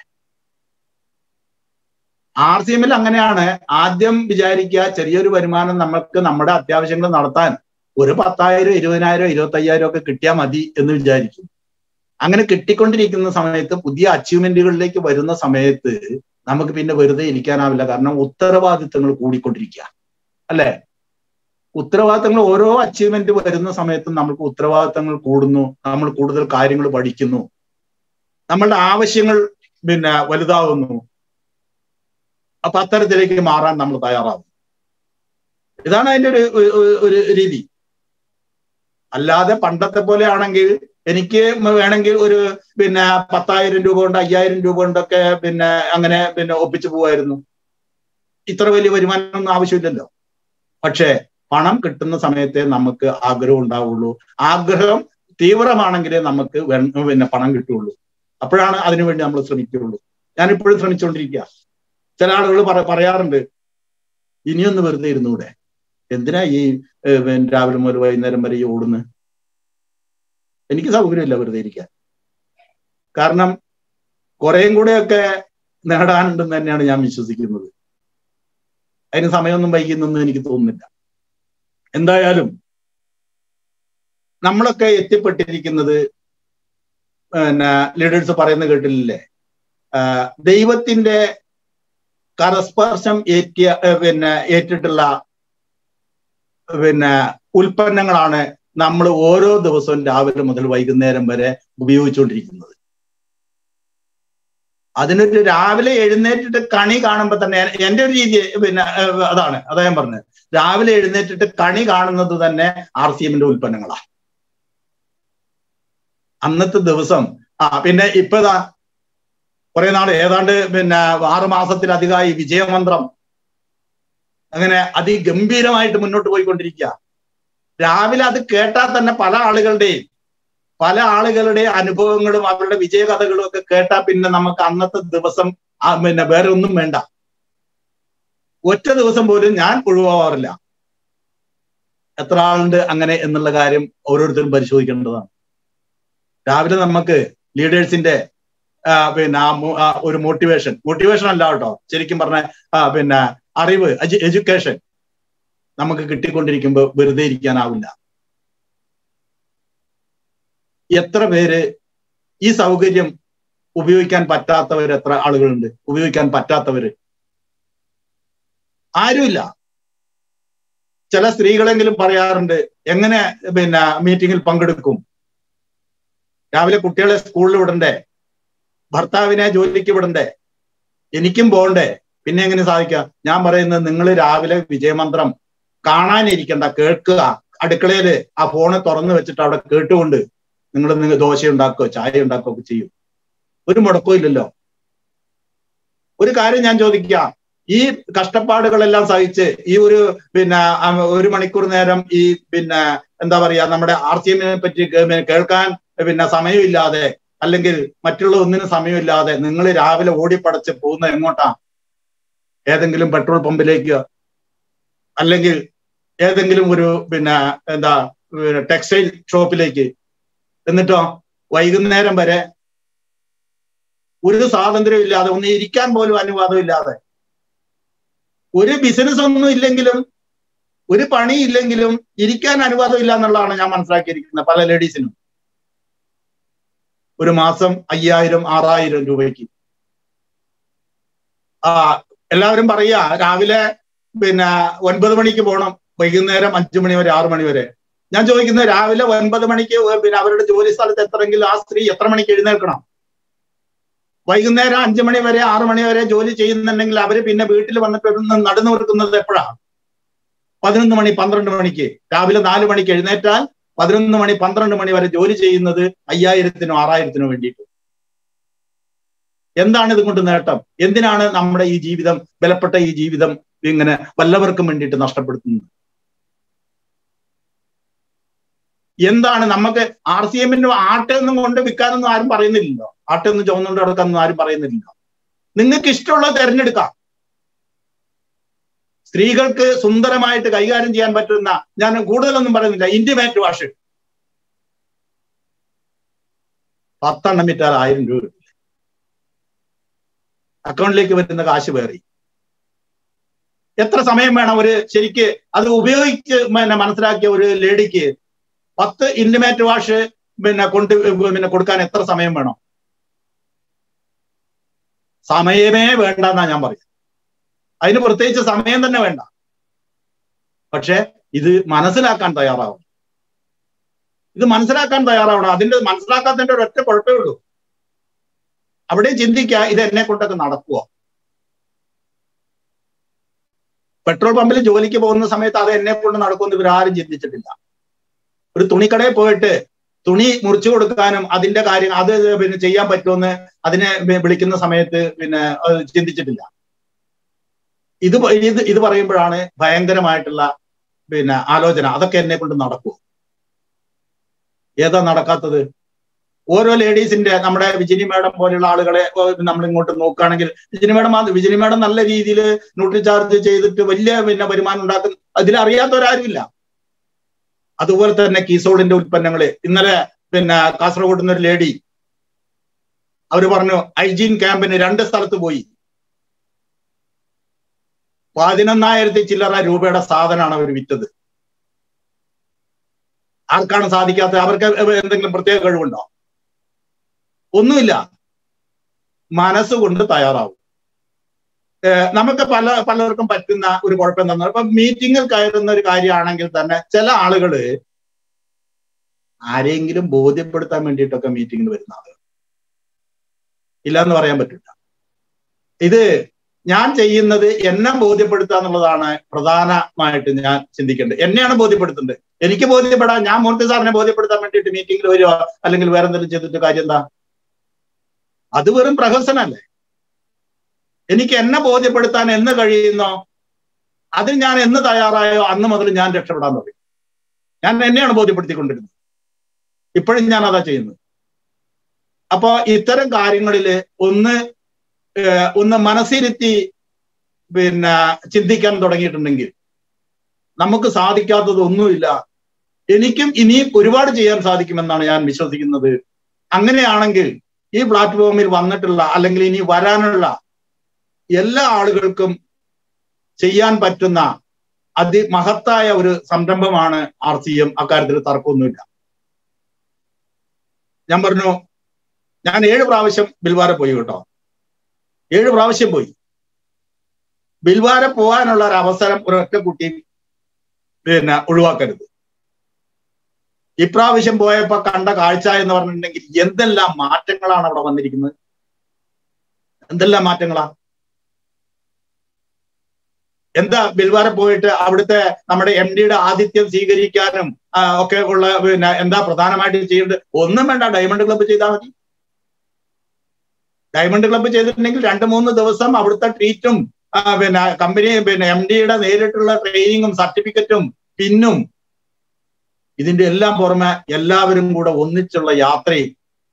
ആർ സി എമ്മിൽ അങ്ങനെയാണ് ആദ്യം വിചാരിക്കുക ചെറിയൊരു വരുമാനം നമുക്ക് നമ്മുടെ അത്യാവശ്യങ്ങൾ നടത്താൻ ഒരു പത്തായിരം ഇരുപതിനായിരം ഇരുപത്തയ്യായിരം ഒക്കെ കിട്ടിയാൽ മതി എന്ന് വിചാരിക്കും അങ്ങനെ കിട്ടിക്കൊണ്ടിരിക്കുന്ന സമയത്ത് പുതിയ അച്ചീവ്മെന്റുകളിലേക്ക് വരുന്ന സമയത്ത് നമുക്ക് പിന്നെ വെറുതെ ഇരിക്കാനാവില്ല കാരണം ഉത്തരവാദിത്തങ്ങൾ കൂടിക്കൊണ്ടിരിക്കുക അല്ലെ ഉത്തരവാദിത്തങ്ങൾ ഓരോ അച്ചീവ്മെന്റ് വരുന്ന സമയത്തും നമുക്ക് ഉത്തരവാദിത്തങ്ങൾ കൂടുന്നു നമ്മൾ കൂടുതൽ കാര്യങ്ങൾ പഠിക്കുന്നു നമ്മളുടെ ആവശ്യങ്ങൾ പിന്നെ വലുതാവുന്നു അപ്പൊ അത്തരത്തിലേക്ക് മാറാൻ നമ്മൾ തയ്യാറാവും ഇതാണ് അതിന്റെ ഒരു ഒരു- ഒരു രീതി അല്ലാതെ പണ്ടത്തെ പോലെ ആണെങ്കിൽ എനിക്ക് വേണമെങ്കിൽ ഒരു പിന്നെ പത്തായിരം രൂപ കൊണ്ട് അയ്യായിരം രൂപ കൊണ്ടൊക്കെ പിന്നെ അങ്ങനെ പിന്നെ ഒപ്പിച്ചു പോവായിരുന്നു ഇത്ര വലിയ വരുമാനമൊന്നും ആവശ്യമില്ലല്ലോ പക്ഷേ പണം കിട്ടുന്ന സമയത്തെ നമുക്ക് ആഗ്രഹം ഉണ്ടാവുള്ളൂ ആഗ്രഹം തീവ്രമാണെങ്കിലേ നമുക്ക് വെ- പിന്നെ പണം കിട്ടുള്ളൂ അപ്പോഴാണ് അതിനുവേണ്ടി നമ്മൾ ശ്രമിക്കുകയുള്ളൂ ഞാൻ ഇപ്പോഴും ശ്രമിച്ചുകൊണ്ടിരിക്കുക ചില ആളുകൾ പറ പറയാറുണ്ട് ഇനിയൊന്ന് വെറുതെ ഇരുന്നൂടെ എന്തിനാ ഈ ഏഹ്, പിന്നെ രാവിലെ മുതൽ വൈകുന്നേരം വരെ ഈ ഓടുന്നത് എനിക്ക് സൗകര്യമില്ല വെറുതെ ഇരിക്കാൻ കാരണം കുറേയും കൂടെയൊക്കെ നേടാനുണ്ടെന്ന് തന്നെയാണ് ഞാൻ വിശ്വസിക്കുന്നത് അതിന് സമയമൊന്നും വൈകുന്നൊന്നും എനിക്ക് തോന്നുന്നില്ല എന്തായാലും നമ്മളൊക്കെ എത്തിപ്പെട്ടിരിക്കുന്നത് പിന്നെ ലീഡേഴ്സ് പറയുന്നത് കേട്ടില്ലേ ആ, ദൈവത്തിന്റെ കരസ്പർശം ഏറ്റിയ ഏ, പിന്നെ ഏറ്റിട്ടുള്ള പിന്നെ ഉൽപ്പന്നങ്ങളാണ് നമ്മൾ ഓരോ ദിവസവും രാവിലെ മുതൽ വൈകുന്നേരം വരെ ഉപയോഗിച്ചുകൊണ്ടിരിക്കുന്നത് അതിനൊരു രാവിലെ എഴുന്നേറ്റിട്ട് കണി കാണുമ്പോൾ തന്നെ എ- എന്റെ ഒരു രീതി പിന്നെ ഏ, അതാണ് അതാ ഞാൻ പറഞ്ഞത് രാവിലെ എഴുന്നേറ്റിട്ട് കണി കാണുന്നത് തന്നെ ആർ സി എമ്മിന്റെ ഉൽപ്പന്നങ്ങളാ അന്നത്തെ ദിവസം ആ പിന്നെ ഇപ്പതാ കുറെ നാൾ ഏതാണ്ട് പിന്നെ ആറ് മാസത്തിലധികമായി വിജയമന്ത്രം അങ്ങനെ അതിഗംഭീരമായിട്ട് മുന്നോട്ട് പോയിക്കൊണ്ടിരിക്കുക രാവിലെ അത് കേട്ടാൽ തന്നെ പല ആളുകളുടെയും പല ആളുകളുടെ അനുഭവങ്ങളും അവരുടെ വിജയകഥകളും ഒക്കെ കേട്ടാൽ പിന്നെ നമുക്ക് അന്നത്തെ ദിവസം ആ പിന്നെ വേറെ ഒന്നും വേണ്ട ഒറ്റ ദിവസം പോലും ഞാൻ ഒഴിവാവാറില്ല എത്ര ആളുണ്ട് അങ്ങനെ എന്നുള്ള കാര്യം ഓരോരുത്തരും പരിശോധിക്കേണ്ടതാണ് രാവിലെ നമുക്ക് ലീഡേഴ്സിന്റെ ആ, പിന്നെ ആ മോ- ആ ഒരു മോട്ടിവേഷൻ മോട്ടിവേഷൻ അല്ല കേട്ടോ ശരിക്കും പറഞ്ഞ ആ, പിന്നെ അറിവ് എഡ്യൂക്കേഷൻ നമുക്ക് കിട്ടിക്കൊണ്ടിരിക്കുമ്പോൾ വെറുതെ ഇരിക്കാനാവില്ല എത്ര പേര് ഈ സൗകര്യം ഉപയോഗിക്കാൻ പറ്റാത്തവർ എത്ര ആളുകളുണ്ട് ഉപയോഗിക്കാൻ പറ്റാത്തവര് ആരുമില്ല ചില സ്ത്രീകളെങ്കിലും പറയാറുണ്ട് എങ്ങനെ പിന്നെ മീറ്റിംഗിൽ പങ്കെടുക്കും രാവിലെ കുട്ടികളെ സ്കൂളിൽ വിടണ്ടേ ഭർത്താവിനെ ജോലിക്ക് വിടണ്ടേ എനിക്കും പോകണ്ടേ പിന്നെ എങ്ങനെ സാധിക്കുക ഞാൻ പറയുന്നത് നിങ്ങൾ രാവിലെ വിജയമന്ത്രം കാണാനിരിക്കണ്ട കേൾക്കുക അടുക്കളയിൽ ആ ഫോണ് തുറന്നു വെച്ചിട്ട് അവിടെ കേട്ടുകൊണ്ട് നിങ്ങൾ നിങ്ങൾ ദോശ ഉണ്ടാക്കുകയോ ചായ ഉണ്ടാക്കുകയോ ഒക്കെ ചെയ്യും ഒരു മുടക്കവും ഇല്ലല്ലോ ഒരു കാര്യം ഞാൻ ചോദിക്കാം ഈ കഷ്ടപ്പാടുകളെല്ലാം സഹിച്ച് ഈ ഒരു പിന്നെ ആ, ഒരു മണിക്കൂർ നേരം ഈ പിന്നെ എന്താ പറയാ നമ്മുടെ ആർ സി എമ്മിനെ പറ്റി കേ- കേൾക്കാൻ പിന്നെ സമയമില്ലാതെ അല്ലെങ്കിൽ മറ്റുള്ള ഒന്നിനും സമയമില്ലാതെ നിങ്ങൾ രാവിലെ ഓടിപ്പടച്ച് പോകുന്ന എങ്ങോട്ടാ ഏതെങ്കിലും പെട്രോൾ പമ്പിലേക്ക് അല്ലെങ്കിൽ ഏതെങ്കിലും ഒരു പിന്നെ എന്താ ടെക്സ്റ്റൈൽ ഷോപ്പിലേക്ക് എന്നിട്ടോ വൈകുന്നേരം വരെ ഒരു സ്വാതന്ത്ര്യം ഇല്ലാതെ ഒന്ന് ഇരിക്കാൻ പോലും അനുവാദം ഇല്ലാതെ ഒരു ബിസിനസ് ഒന്നും ഇല്ലെങ്കിലും ഒരു പണി ഇല്ലെങ്കിലും ഇരിക്കാൻ അനുവാദം ഇല്ല എന്നുള്ളതാണ് ഞാൻ മനസ്സിലാക്കിയിരിക്കുന്നത് പല ലേഡീസിനും ഒരു മാസം അയ്യായിരം ആറായിരം രൂപയ്ക്ക് ആ എല്ലാവരും പറയാ രാവിലെ പിന്നെ ഒൻപത് മണിക്ക് പോകണം വൈകുന്നേരം അഞ്ചു മണി വരെ ആറു മണി വരെ ഞാൻ ചോദിക്കുന്നത് രാവിലെ ഒൻപത് മണിക്ക് പിന്നെ അവരുടെ ജോലി സ്ഥലത്ത് എത്തണമെങ്കിൽ ആ സ്ത്രീ എത്ര മണിക്ക് എഴുന്നേൽക്കണം വൈകുന്നേരം അഞ്ചു മണി വരെ ആറു മണി വരെ ജോലി ചെയ്യുന്നുണ്ടെങ്കിൽ അവര് പിന്നെ വീട്ടിൽ വന്നിട്ട് ഇവിടുന്ന് നടന്നു കൊടുക്കുന്നത് എപ്പോഴാണ് പതിനൊന്ന് മണി പന്ത്രണ്ട് മണിക്ക് രാവിലെ നാല് മണിക്ക് എഴുന്നേറ്റാൽ പതിനൊന്ന് മണി പന്ത്രണ്ട് മണി വരെ ജോലി ചെയ്യുന്നത് അയ്യായിരത്തിനോ ആറായിരത്തിനോ വേണ്ടിയിട്ട് എന്താണ് ഇതുകൊണ്ട് നേട്ടം എന്തിനാണ് നമ്മുടെ ഈ ജീവിതം വിലപ്പെട്ട ഈ ജീവിതം ഇങ്ങനെ വല്ലവർക്കും വേണ്ടിയിട്ട് നഷ്ടപ്പെടുത്തുന്നത് എന്താണ് നമുക്ക് ആർ സി എമ്മിന്റെ ആട്ടയൊന്നും കൊണ്ട് വിൽക്കാനൊന്നും ആരും പറയുന്നില്ലല്ലോ ആട്ടയൊന്നും ചുവന്നുകൊണ്ട് കിടക്കാനൊന്നും ആരും പറയുന്നില്ലല്ലോ നിങ്ങൾക്ക് ഇഷ്ടമുള്ളത് തിരഞ്ഞെടുക്കാം സ്ത്രീകൾക്ക് സുന്ദരമായിട്ട് കൈകാര്യം ചെയ്യാൻ പറ്റുന്ന ഞാൻ കൂടുതലൊന്നും പറയുന്നില്ല ഇന്റിമേറ്റ് വാഷ് പത്തെണ്ണം വിറ്റാൽ ആയിരം രൂപ കിട്ടില്ല അക്കൗണ്ടിലേക്ക് വരുന്ന കാശ് വേറി എത്ര സമയം വേണം ഒരു ശരിക്ക് അത് ഉപയോഗിച്ച് പിന്നെ മനസ്സിലാക്കിയ ഒരു ലേഡിക്ക് പത്ത് ഇന്റിമേറ്റ് വാഷ് പിന്നെ കൊണ്ട് പിന്നെ കൊടുക്കാൻ എത്ര സമയം വേണം സമയമേ വേണ്ട എന്നാ ഞാൻ പറയുന്നത് അതിന് പ്രത്യേകിച്ച് സമയം തന്നെ വേണ്ട പക്ഷെ ഇത് മനസ്സിലാക്കാൻ തയ്യാറാവണം ഇത് മനസ്സിലാക്കാൻ തയ്യാറാവണം അതിന്റെ മനസ്സിലാക്കാത്തതിന്റെ ഒരൊറ്റ കുഴപ്പമേ ഉള്ളൂ അവിടെ ചിന്തിക്കുക ഇത് എന്നെ കൊണ്ടൊക്കെ നടക്കുവോ പെട്രോൾ പമ്പിൽ ജോലിക്ക് പോകുന്ന സമയത്ത് അത് എന്നെ കൊണ്ട് നടക്കുമെന്ന് ഇവരാരും ചിന്തിച്ചിട്ടില്ല ഒരു തുണിക്കടയിൽ പോയിട്ട് തുണി മുറിച്ചു കൊടുക്കാനും അതിന്റെ കാര്യം അത് പിന്നെ ചെയ്യാൻ പറ്റുമെന്ന് അതിനെ വിളിക്കുന്ന സമയത്ത് പിന്നെ ചിന്തിച്ചിട്ടില്ല ഇത് ഇത് ഇത് പറയുമ്പോഴാണ് ഭയങ്കരമായിട്ടുള്ള പിന്നെ ആലോചന അതൊക്കെ എന്നെ കൊണ്ട് നടക്കൂ ഏതാ നടക്കാത്തത് ഓരോ ലേഡീസിന്റെ നമ്മുടെ വിജിനി മേഡം പോലെയുള്ള ആളുകളെ നമ്മൾ ഇങ്ങോട്ട് നോക്കുകയാണെങ്കിൽ വിജിനി മേഡം വിജിനി മേഡം നല്ല രീതിയിൽ ന്യൂട്രി ചാർജ് ചെയ്തിട്ട് വലിയ പിന്നെ വരുമാനം ഉണ്ടാക്കുന്ന അതിലറിയാത്തവരാരുമില്ല അതുപോലെ തന്നെ കീസോളിന്റെ ഉൽപ്പന്നങ്ങള് ഇന്നലെ പിന്നെ കാസർഗോഡ് നിന്ന് ഒരു ലേഡി അവര് പറഞ്ഞു ഹൈജീൻ ക്യാമ്പിന് രണ്ട് സ്ഥലത്ത് പോയി പതിനൊന്നായിരത്തി ചില്ലറ രൂപയുടെ സാധനമാണ് അവർ വിറ്റത് ആർക്കാണ് സാധിക്കാത്തത് അവർക്ക് എന്തെങ്കിലും പ്രത്യേക കഴിവുണ്ടോ ഒന്നുമില്ല മനസ്സുകൊണ്ട് തയ്യാറാവും നമുക്ക് പല പലർക്കും പറ്റുന്ന ഒരു കുഴപ്പം എന്താണെന്ന് ഇപ്പൊ മീറ്റിങ്ങിൽ കയറുന്ന ഒരു കാര്യമാണെങ്കിൽ തന്നെ ചില ആളുകള് ആരെങ്കിലും ബോധ്യപ്പെടുത്താൻ വേണ്ടിയിട്ടൊക്കെ മീറ്റിങ്ങിന് വരുന്ന ആളുകൾ ഇല്ല എന്ന് പറയാൻ പറ്റില്ല ഇത് ഞാൻ ചെയ്യുന്നത് എന്നെ ബോധ്യപ്പെടുത്തുക എന്നുള്ളതാണ് പ്രധാനമായിട്ട് ഞാൻ ചിന്തിക്കേണ്ടത് എന്നെയാണ് ബോധ്യപ്പെടുത്തേണ്ടത് എനിക്ക് ബോധ്യപ്പെടാൻ ഞാൻ മൂർത്തി സാറിനെ ബോധ്യപ്പെടുത്താൻ വേണ്ടിയിട്ട് മീറ്റിംഗിൽ വരുമോ അല്ലെങ്കിൽ വേറെ എന്തെങ്കിലും ചെയ്തിട്ട് കാര്യം എന്താ അത് വെറും പ്രഹസനല്ലേ എനിക്ക് എന്നെ ബോധ്യപ്പെടുത്താൻ എന്ന് കഴിയുന്നോ അതിന് ഞാൻ എന്ന് തയ്യാറായോ അന്ന് മുതൽ ഞാൻ രക്ഷപ്പെടാൻ തുടങ്ങി ഞാൻ എന്നെയാണ് ബോധ്യപ്പെടുത്തിക്കൊണ്ടിരുന്നത് ഇപ്പോഴും ഞാൻ അതാ ചെയ്യുന്നത് അപ്പോ ഇത്തരം കാര്യങ്ങളിൽ ഒന്ന് ഒന്ന് മനസ്സിരുത്തി പിന്നെ ചിന്തിക്കാൻ തുടങ്ങിയിട്ടുണ്ടെങ്കിൽ നമുക്ക് സാധിക്കാത്തതൊന്നുമില്ല എനിക്കും ഇനിയും ഒരുപാട് ചെയ്യാൻ സാധിക്കുമെന്നാണ് ഞാൻ വിശ്വസിക്കുന്നത് അങ്ങനെയാണെങ്കിൽ ഈ പ്ലാറ്റ്ഫോമിൽ വന്നിട്ടുള്ള അല്ലെങ്കിൽ ഇനി വരാനുള്ള എല്ലാ ആളുകൾക്കും ചെയ്യാൻ പറ്റുന്ന അതിമഹത്തായ ഒരു സംരംഭമാണ് ആർ സി എം അക്കാര്യത്തിൽ തർക്കമൊന്നുമില്ല ഞാൻ പറഞ്ഞു ഞാൻ ഏഴ് പ്രാവശ്യം ബിൽവാര പോയി കേട്ടോ ഏഴ് പ്രാവശ്യം പോയി ബിൽവാര പോകാനുള്ള ഒരു അവസരം ഒരൊറ്റ കുട്ടി പിന്നെ ഒഴിവാക്കരുത് ഇപ്രാവശ്യം പോയപ്പോ കണ്ട കാഴ്ച എന്ന് പറഞ്ഞിട്ടുണ്ടെങ്കിൽ എന്തെല്ലാം മാറ്റങ്ങളാണ് അവിടെ വന്നിരിക്കുന്നത് എന്തെല്ലാം മാറ്റങ്ങളാ എന്താ ബിൽവാര പോയിട്ട് അവിടുത്തെ നമ്മുടെ എം ഡിയുടെ ആതിഥ്യം സ്വീകരിക്കാനും ഒക്കെ ഉള്ള പിന്നെ എന്താ പ്രധാനമായിട്ട് ചെയ്യേണ്ടത് ഒന്നും വേണ്ട ഡയമണ്ട് ക്ലബ്ബ് ചെയ്താൽ മതി ഡയമണ്ട് ക്ലബ്ബ് ചെയ്തിട്ടുണ്ടെങ്കിൽ രണ്ട് മൂന്ന് ദിവസം അവിടുത്തെ ട്രീറ്റും പിന്നെ കമ്പനി പിന്നെ എം ഡിയുടെ നേരിട്ടുള്ള ട്രെയിനിങ്ങും സർട്ടിഫിക്കറ്റും പിന്നും ഇതിന്റെ എല്ലാം പുറമെ എല്ലാവരും കൂടെ ഒന്നിച്ചുള്ള യാത്രയും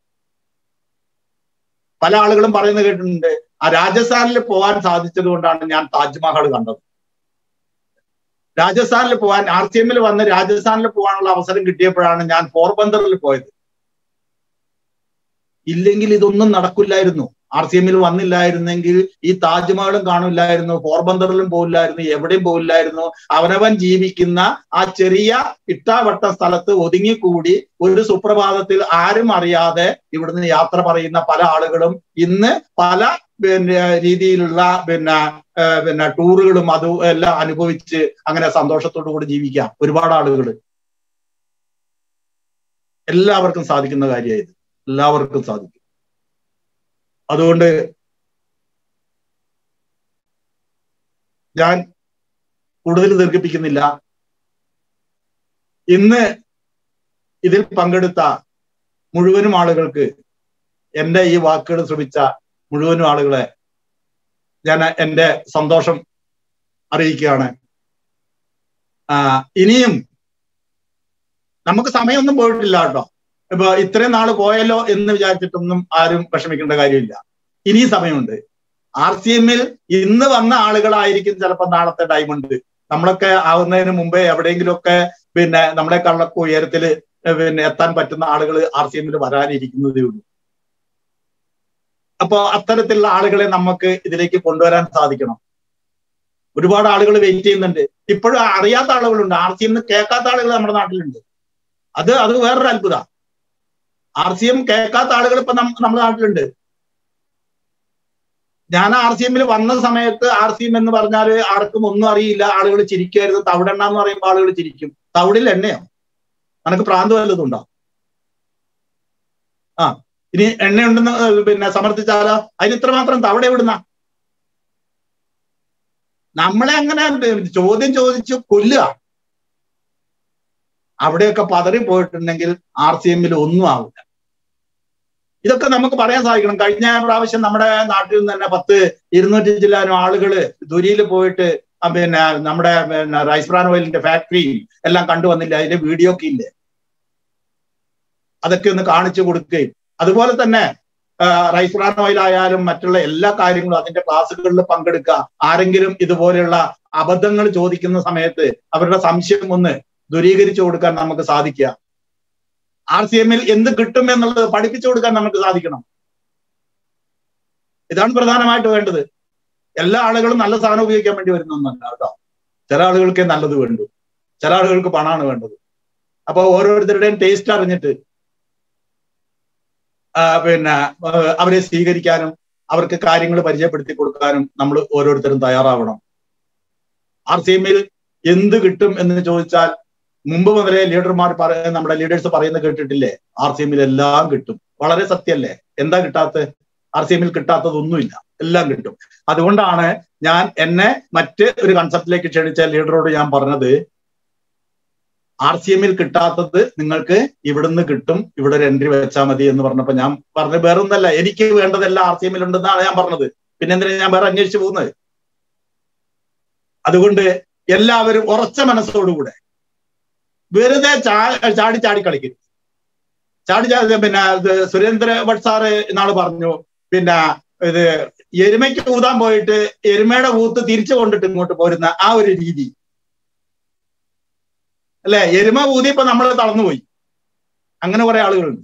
പല ആളുകളും പറയുന്നത് കേട്ടിട്ടുണ്ട് ആ രാജസ്ഥാനിൽ പോകാൻ സാധിച്ചത് കൊണ്ടാണ് ഞാൻ താജ്മഹൽ കണ്ടത് രാജസ്ഥാനിൽ പോകാൻ ആർ സി എമ്മിൽ വന്ന് രാജസ്ഥാനിൽ പോകാനുള്ള അവസരം കിട്ടിയപ്പോഴാണ് ഞാൻ പോർബന്തറിൽ പോയത് ഇല്ലെങ്കിൽ ഇതൊന്നും നടക്കില്ലായിരുന്നു ആർ സി എമ്മിൽ വന്നില്ലായിരുന്നെങ്കിൽ ഈ താജ്മഹലും കാണില്ലായിരുന്നു പോർബന്തറിലും പോകില്ലായിരുന്നു എവിടെയും പോകില്ലായിരുന്നു അവനവൻ ജീവിക്കുന്ന ആ ചെറിയ ഇട്ടാവട്ട സ്ഥലത്ത് ഒതുങ്ങിക്കൂടി ഒരു സുപ്രഭാതത്തിൽ ആരും അറിയാതെ ഇവിടുന്ന് യാത്ര പറയുന്ന പല ആളുകളും ഇന്ന് പല പിന്നെ രീതിയിലുള്ള പിന്നെ പിന്നെ ടൂറുകളും അതും എല്ലാം അനുഭവിച്ച് അങ്ങനെ സന്തോഷത്തോടു കൂടി ജീവിക്കാം ഒരുപാട് ആളുകൾ എല്ലാവർക്കും സാധിക്കുന്ന കാര്യമായത് എല്ലാവർക്കും സാധിക്കും അതുകൊണ്ട് ഞാൻ കൂടുതൽ ദീർഘിപ്പിക്കുന്നില്ല ഇന്ന് ഇതിൽ പങ്കെടുത്ത മുഴുവനും ആളുകൾക്ക് എന്റെ ഈ വാക്കുകൾ ശ്രമിച്ച മുഴുവനും ആളുകളെ ഞാൻ എന്റെ സന്തോഷം അറിയിക്കുകയാണ് ആ ഇനിയും നമുക്ക് സമയമൊന്നും പോയിട്ടില്ല കേട്ടോ ഇപ്പൊ ഇത്രയും നാള് പോയല്ലോ എന്ന് വിചാരിച്ചിട്ടൊന്നും ആരും വിഷമിക്കേണ്ട കാര്യമില്ല ഇനിയും സമയമുണ്ട് ആർ സി എമ്മിൽ ഇന്ന് വന്ന ആളുകളായിരിക്കും ചിലപ്പോൾ നാളത്തെ ഡയമണ്ട് നമ്മളൊക്കെ ആവുന്നതിന് മുമ്പേ എവിടെയെങ്കിലുമൊക്കെ പിന്നെ നമ്മളെ കള്ളക്ക് ഉയരത്തിൽ പിന്നെ എത്താൻ പറ്റുന്ന ആളുകൾ ആർ സി എമ്മിൽ വരാനിരിക്കുന്നതേ ഉള്ളൂ അപ്പോ അത്തരത്തിലുള്ള ആളുകളെ നമുക്ക് ഇതിലേക്ക് കൊണ്ടുവരാൻ സാധിക്കണം ഒരുപാട് ആളുകൾ വെയിറ്റ് ചെയ്യുന്നുണ്ട് ഇപ്പോഴും അറിയാത്ത ആളുകളുണ്ട് ആർ സി എം കേൾക്കാത്ത ആളുകൾ നമ്മുടെ നാട്ടിലുണ്ട് അത് അത് വേറൊരു അത്ഭുത ആർ സി എം കേൾക്കാത്ത ആളുകൾ ഇപ്പൊ നമ്മുടെ നാട്ടിലുണ്ട് ഞാൻ ആർ സി എമ്മിൽ വന്ന സമയത്ത് ആർ സി എം എന്ന് പറഞ്ഞാൽ ആർക്കും ഒന്നും അറിയില്ല ആളുകൾ ചിരിക്കരുത് തവിടെണ്ണ എന്ന് പറയുമ്പോൾ ആളുകൾ ചിരിക്കും തവിടിൽ എണ്ണയോ നിനക്ക് പ്രാന്ത് വല്ലതുണ്ടോ ആ ഇനി എണ്ണയുണ്ടെന്ന് പിന്നെ സമർത്ഥിച്ചാലോ അതിന് ഇത്രമാത്രം തവിട എവിടുന്ന നമ്മളെ അങ്ങനെ ചോദ്യം ചോദിച്ച് കൊല്ലുക അവിടെയൊക്കെ പതറി പോയിട്ടുണ്ടെങ്കിൽ ആർ സി എമ്മിൽ ഒന്നും ആവില്ല ഇതൊക്കെ നമുക്ക് പറയാൻ സാധിക്കണം കഴിഞ്ഞ പ്രാവശ്യം നമ്മുടെ നാട്ടിൽ നിന്ന് തന്നെ പത്ത് ഇരുന്നൂറ്റി ചില്ലാനും ആളുകള് ദുരിയിൽ പോയിട്ട് പിന്നെ നമ്മുടെ പിന്നെ റൈസ് ബ്രാൻ ഓയിലിന്റെ ഫാക്ടറിയും എല്ലാം കണ്ടുവന്നില്ല അതിന്റെ വീഡിയോ ഒക്കെ ഇല്ലേ അതൊക്കെ ഒന്ന് കാണിച്ചു കൊടുക്കുകയും അതുപോലെ തന്നെ റൈസ് ബ്രാൻ ഓയിൽ ആയാലും മറ്റുള്ള എല്ലാ കാര്യങ്ങളും അതിന്റെ ക്ലാസ്സുകളിൽ പങ്കെടുക്കുക ആരെങ്കിലും ഇതുപോലെയുള്ള അബദ്ധങ്ങൾ ചോദിക്കുന്ന സമയത്ത് അവരുടെ സംശയം ഒന്ന് ദൂരീകരിച്ചു കൊടുക്കാൻ നമുക്ക് സാധിക്കുക ആർ സി എമ്മിൽ എന്ത് കിട്ടും എന്നുള്ളത് പഠിപ്പിച്ചു കൊടുക്കാൻ നമുക്ക് സാധിക്കണം ഇതാണ് പ്രധാനമായിട്ട് വേണ്ടത് എല്ലാ ആളുകളും നല്ല സാധനം ഉപയോഗിക്കാൻ വേണ്ടി വരുന്നൊന്നല്ല കേട്ടോ ചില ആളുകൾക്ക് നല്ലത് വേണ്ടു ചില ആളുകൾക്ക് പണമാണ് വേണ്ടത് അപ്പൊ ഓരോരുത്തരുടെയും ടേസ്റ്റ് അറിഞ്ഞിട്ട് പിന്നെ അവരെ സ്വീകരിക്കാനും അവർക്ക് കാര്യങ്ങൾ പരിചയപ്പെടുത്തി കൊടുക്കാനും നമ്മൾ ഓരോരുത്തരും തയ്യാറാവണം ആർ സി എമ്മിൽ എന്ത് കിട്ടും എന്ന് ചോദിച്ചാൽ മുമ്പ് മുതലേ ലീഡർമാർ പറ നമ്മുടെ ലീഡേഴ്സ് പറയുന്നത് കേട്ടിട്ടില്ലേ ആർ സി എമ്മിൽ എല്ലാം കിട്ടും വളരെ സത്യല്ലേ എന്താ കിട്ടാത്ത ആർ സി എമ്മിൽ കിട്ടാത്തതൊന്നുമില്ല എല്ലാം കിട്ടും അതുകൊണ്ടാണ് ഞാൻ എന്നെ മറ്റ് ഒരു കൺസെപ്റ്റിലേക്ക് ക്ഷണിച്ച ലീഡറോട് ഞാൻ പറഞ്ഞത് ആർ സി എമ്മിൽ കിട്ടാത്തത് നിങ്ങൾക്ക് ഇവിടുന്ന് കിട്ടും ഇവിടെ ഒരു എൻട്രി വെച്ചാൽ മതി എന്ന് പറഞ്ഞപ്പോ ഞാൻ പറഞ്ഞ വേറെ ഒന്നല്ല എനിക്ക് വേണ്ടതെല്ലാം ആർ സി എമ്മിൽ ഉണ്ടെന്നാണ് ഞാൻ പറഞ്ഞത് പിന്നെ എന്തിനാ ഞാൻ വേറെ അന്വേഷിച്ചു പോകുന്നത് അതുകൊണ്ട് എല്ലാവരും ഉറച്ച മനസ്സോടുകൂടെ വെറുതെ ചാ ചാടി ചാടി കളിക്കരുത് ചാടി ചാടി പിന്നെ സുരേന്ദ്ര ഭട്ട് സാറ് ഇന്നാള് പറഞ്ഞു പിന്നെ ഇത് എരുമയ്ക്ക് ഊതാൻ പോയിട്ട് എരുമയുടെ ഊത്ത് തിരിച്ചു കൊണ്ടിട്ട് ഇങ്ങോട്ട് പോരുന്ന ആ ഒരു രീതി അല്ലെ എരുമ ഊതിയപ്പോ നമ്മൾ തളർന്നുപോയി അങ്ങനെ കുറെ ആളുകളുണ്ട്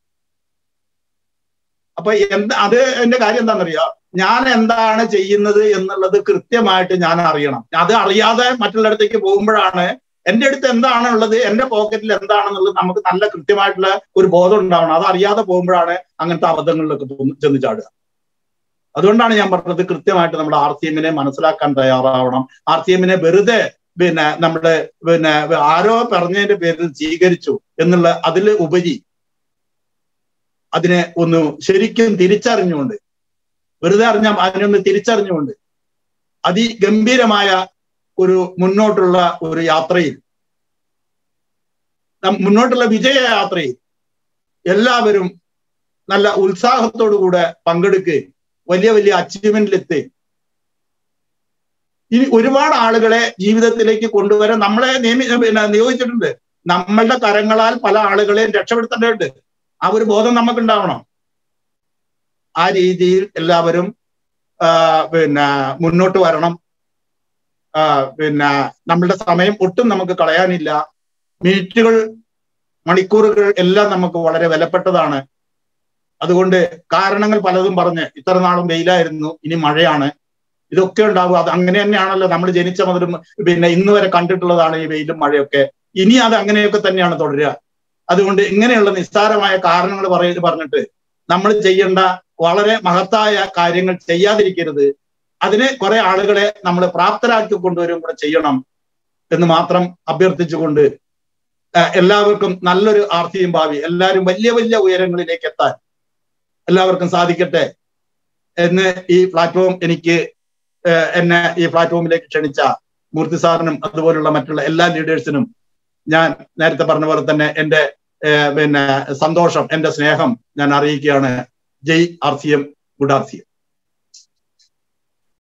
അപ്പൊ എന്താ അത് എന്റെ കാര്യം എന്താണെന്നറിയോ ഞാൻ എന്താണ് ചെയ്യുന്നത് എന്നുള്ളത് കൃത്യമായിട്ട് ഞാൻ അറിയണം അത് അറിയാതെ മറ്റുള്ളിടത്തേക്ക് പോകുമ്പോഴാണ് എന്റെ അടുത്ത് എന്താണ് ഉള്ളത് എന്റെ പോക്കറ്റിൽ എന്താണെന്നുള്ളത് നമുക്ക് നല്ല കൃത്യമായിട്ടുള്ള ഒരു ബോധം ഉണ്ടാവണം അത് അറിയാതെ പോകുമ്പോഴാണ് അങ്ങനത്തെ അബദ്ധങ്ങളിലൊക്കെ ചെന്ന് ചാടുക അതുകൊണ്ടാണ് ഞാൻ പറഞ്ഞത് കൃത്യമായിട്ട് നമ്മുടെ ആർ സി എമ്മിനെ മനസ്സിലാക്കാൻ തയ്യാറാവണം ആർ സി എമ്മിനെ വെറുതെ പിന്നെ നമ്മുടെ പിന്നെ ആരോ പറഞ്ഞതിന്റെ പേരിൽ സ്വീകരിച്ചു എന്നുള്ള അതിൽ ഉപരി അതിനെ ഒന്ന് ശരിക്കും തിരിച്ചറിഞ്ഞുകൊണ്ട് വെറുതെ അറിഞ്ഞ അതിനൊന്ന് തിരിച്ചറിഞ്ഞുകൊണ്ട് അതിഗംഭീരമായ ഒരു മുന്നോട്ടുള്ള ഒരു യാത്രയിൽ മുന്നോട്ടുള്ള വിജയ യാത്രയിൽ എല്ലാവരും നല്ല ഉത്സാഹത്തോടുകൂടെ പങ്കെടുക്കുകയും വലിയ വലിയ അച്ചീവ്മെന്റിലെത്തി ഇനി ഒരുപാട് ആളുകളെ ജീവിതത്തിലേക്ക് കൊണ്ടുവരാൻ നമ്മളെ നിയമി പിന്നെ നിയോഗിച്ചിട്ടുണ്ട് നമ്മളുടെ കരങ്ങളാൽ പല ആളുകളെയും രക്ഷപ്പെടുത്തേണ്ടതുണ്ട് ആ ഒരു ബോധം നമുക്കുണ്ടാവണം ആ രീതിയിൽ എല്ലാവരും പിന്നെ മുന്നോട്ട് വരണം പിന്നെ നമ്മളുടെ സമയം ഒട്ടും നമുക്ക് കളയാനില്ല മിനിറ്റുകൾ മണിക്കൂറുകൾ എല്ലാം നമുക്ക് വളരെ വിലപ്പെട്ടതാണ് അതുകൊണ്ട് കാരണങ്ങൾ പലതും പറഞ്ഞ് ഇത്ര നാളും വെയിലായിരുന്നു ഇനി മഴയാണ് ഇതൊക്കെ ഉണ്ടാവും അത് അങ്ങനെ തന്നെയാണല്ലോ നമ്മൾ ജനിച്ച മുതലും പിന്നെ ഇന്ന് വരെ കണ്ടിട്ടുള്ളതാണ് ഈ വെയിലും മഴയൊക്കെ ഇനി അത് അങ്ങനെയൊക്കെ തന്നെയാണ് തുടരുക അതുകൊണ്ട് ഇങ്ങനെയുള്ള നിസ്സാരമായ കാരണങ്ങൾ പറയ പറഞ്ഞിട്ട് നമ്മൾ ചെയ്യേണ്ട വളരെ മഹത്തായ കാര്യങ്ങൾ ചെയ്യാതിരിക്കരുത് അതിന് കുറെ ആളുകളെ നമ്മൾ പ്രാപ്തരാക്കി കൊണ്ടുവരും കൂടെ ചെയ്യണം എന്ന് മാത്രം അഭ്യർത്ഥിച്ചുകൊണ്ട് എല്ലാവർക്കും നല്ലൊരു ആർത്തിയും ഭാവി എല്ലാവരും വലിയ വലിയ ഉയരങ്ങളിലേക്ക് എത്താൻ എല്ലാവർക്കും സാധിക്കട്ടെ എന്ന് ഈ പ്ലാറ്റ്ഫോം എനിക്ക് എന്നെ ഈ പ്ലാറ്റ്ഫോമിലേക്ക് ക്ഷണിച്ച മൂർത്തി സാറിനും അതുപോലുള്ള മറ്റുള്ള എല്ലാ ലീഡേഴ്സിനും ഞാൻ നേരത്തെ പറഞ്ഞ പോലെ തന്നെ എന്റെ പിന്നെ സന്തോഷം എന്റെ സ്നേഹം ഞാൻ അറിയിക്കുകയാണ് ജയ് R C M good R C M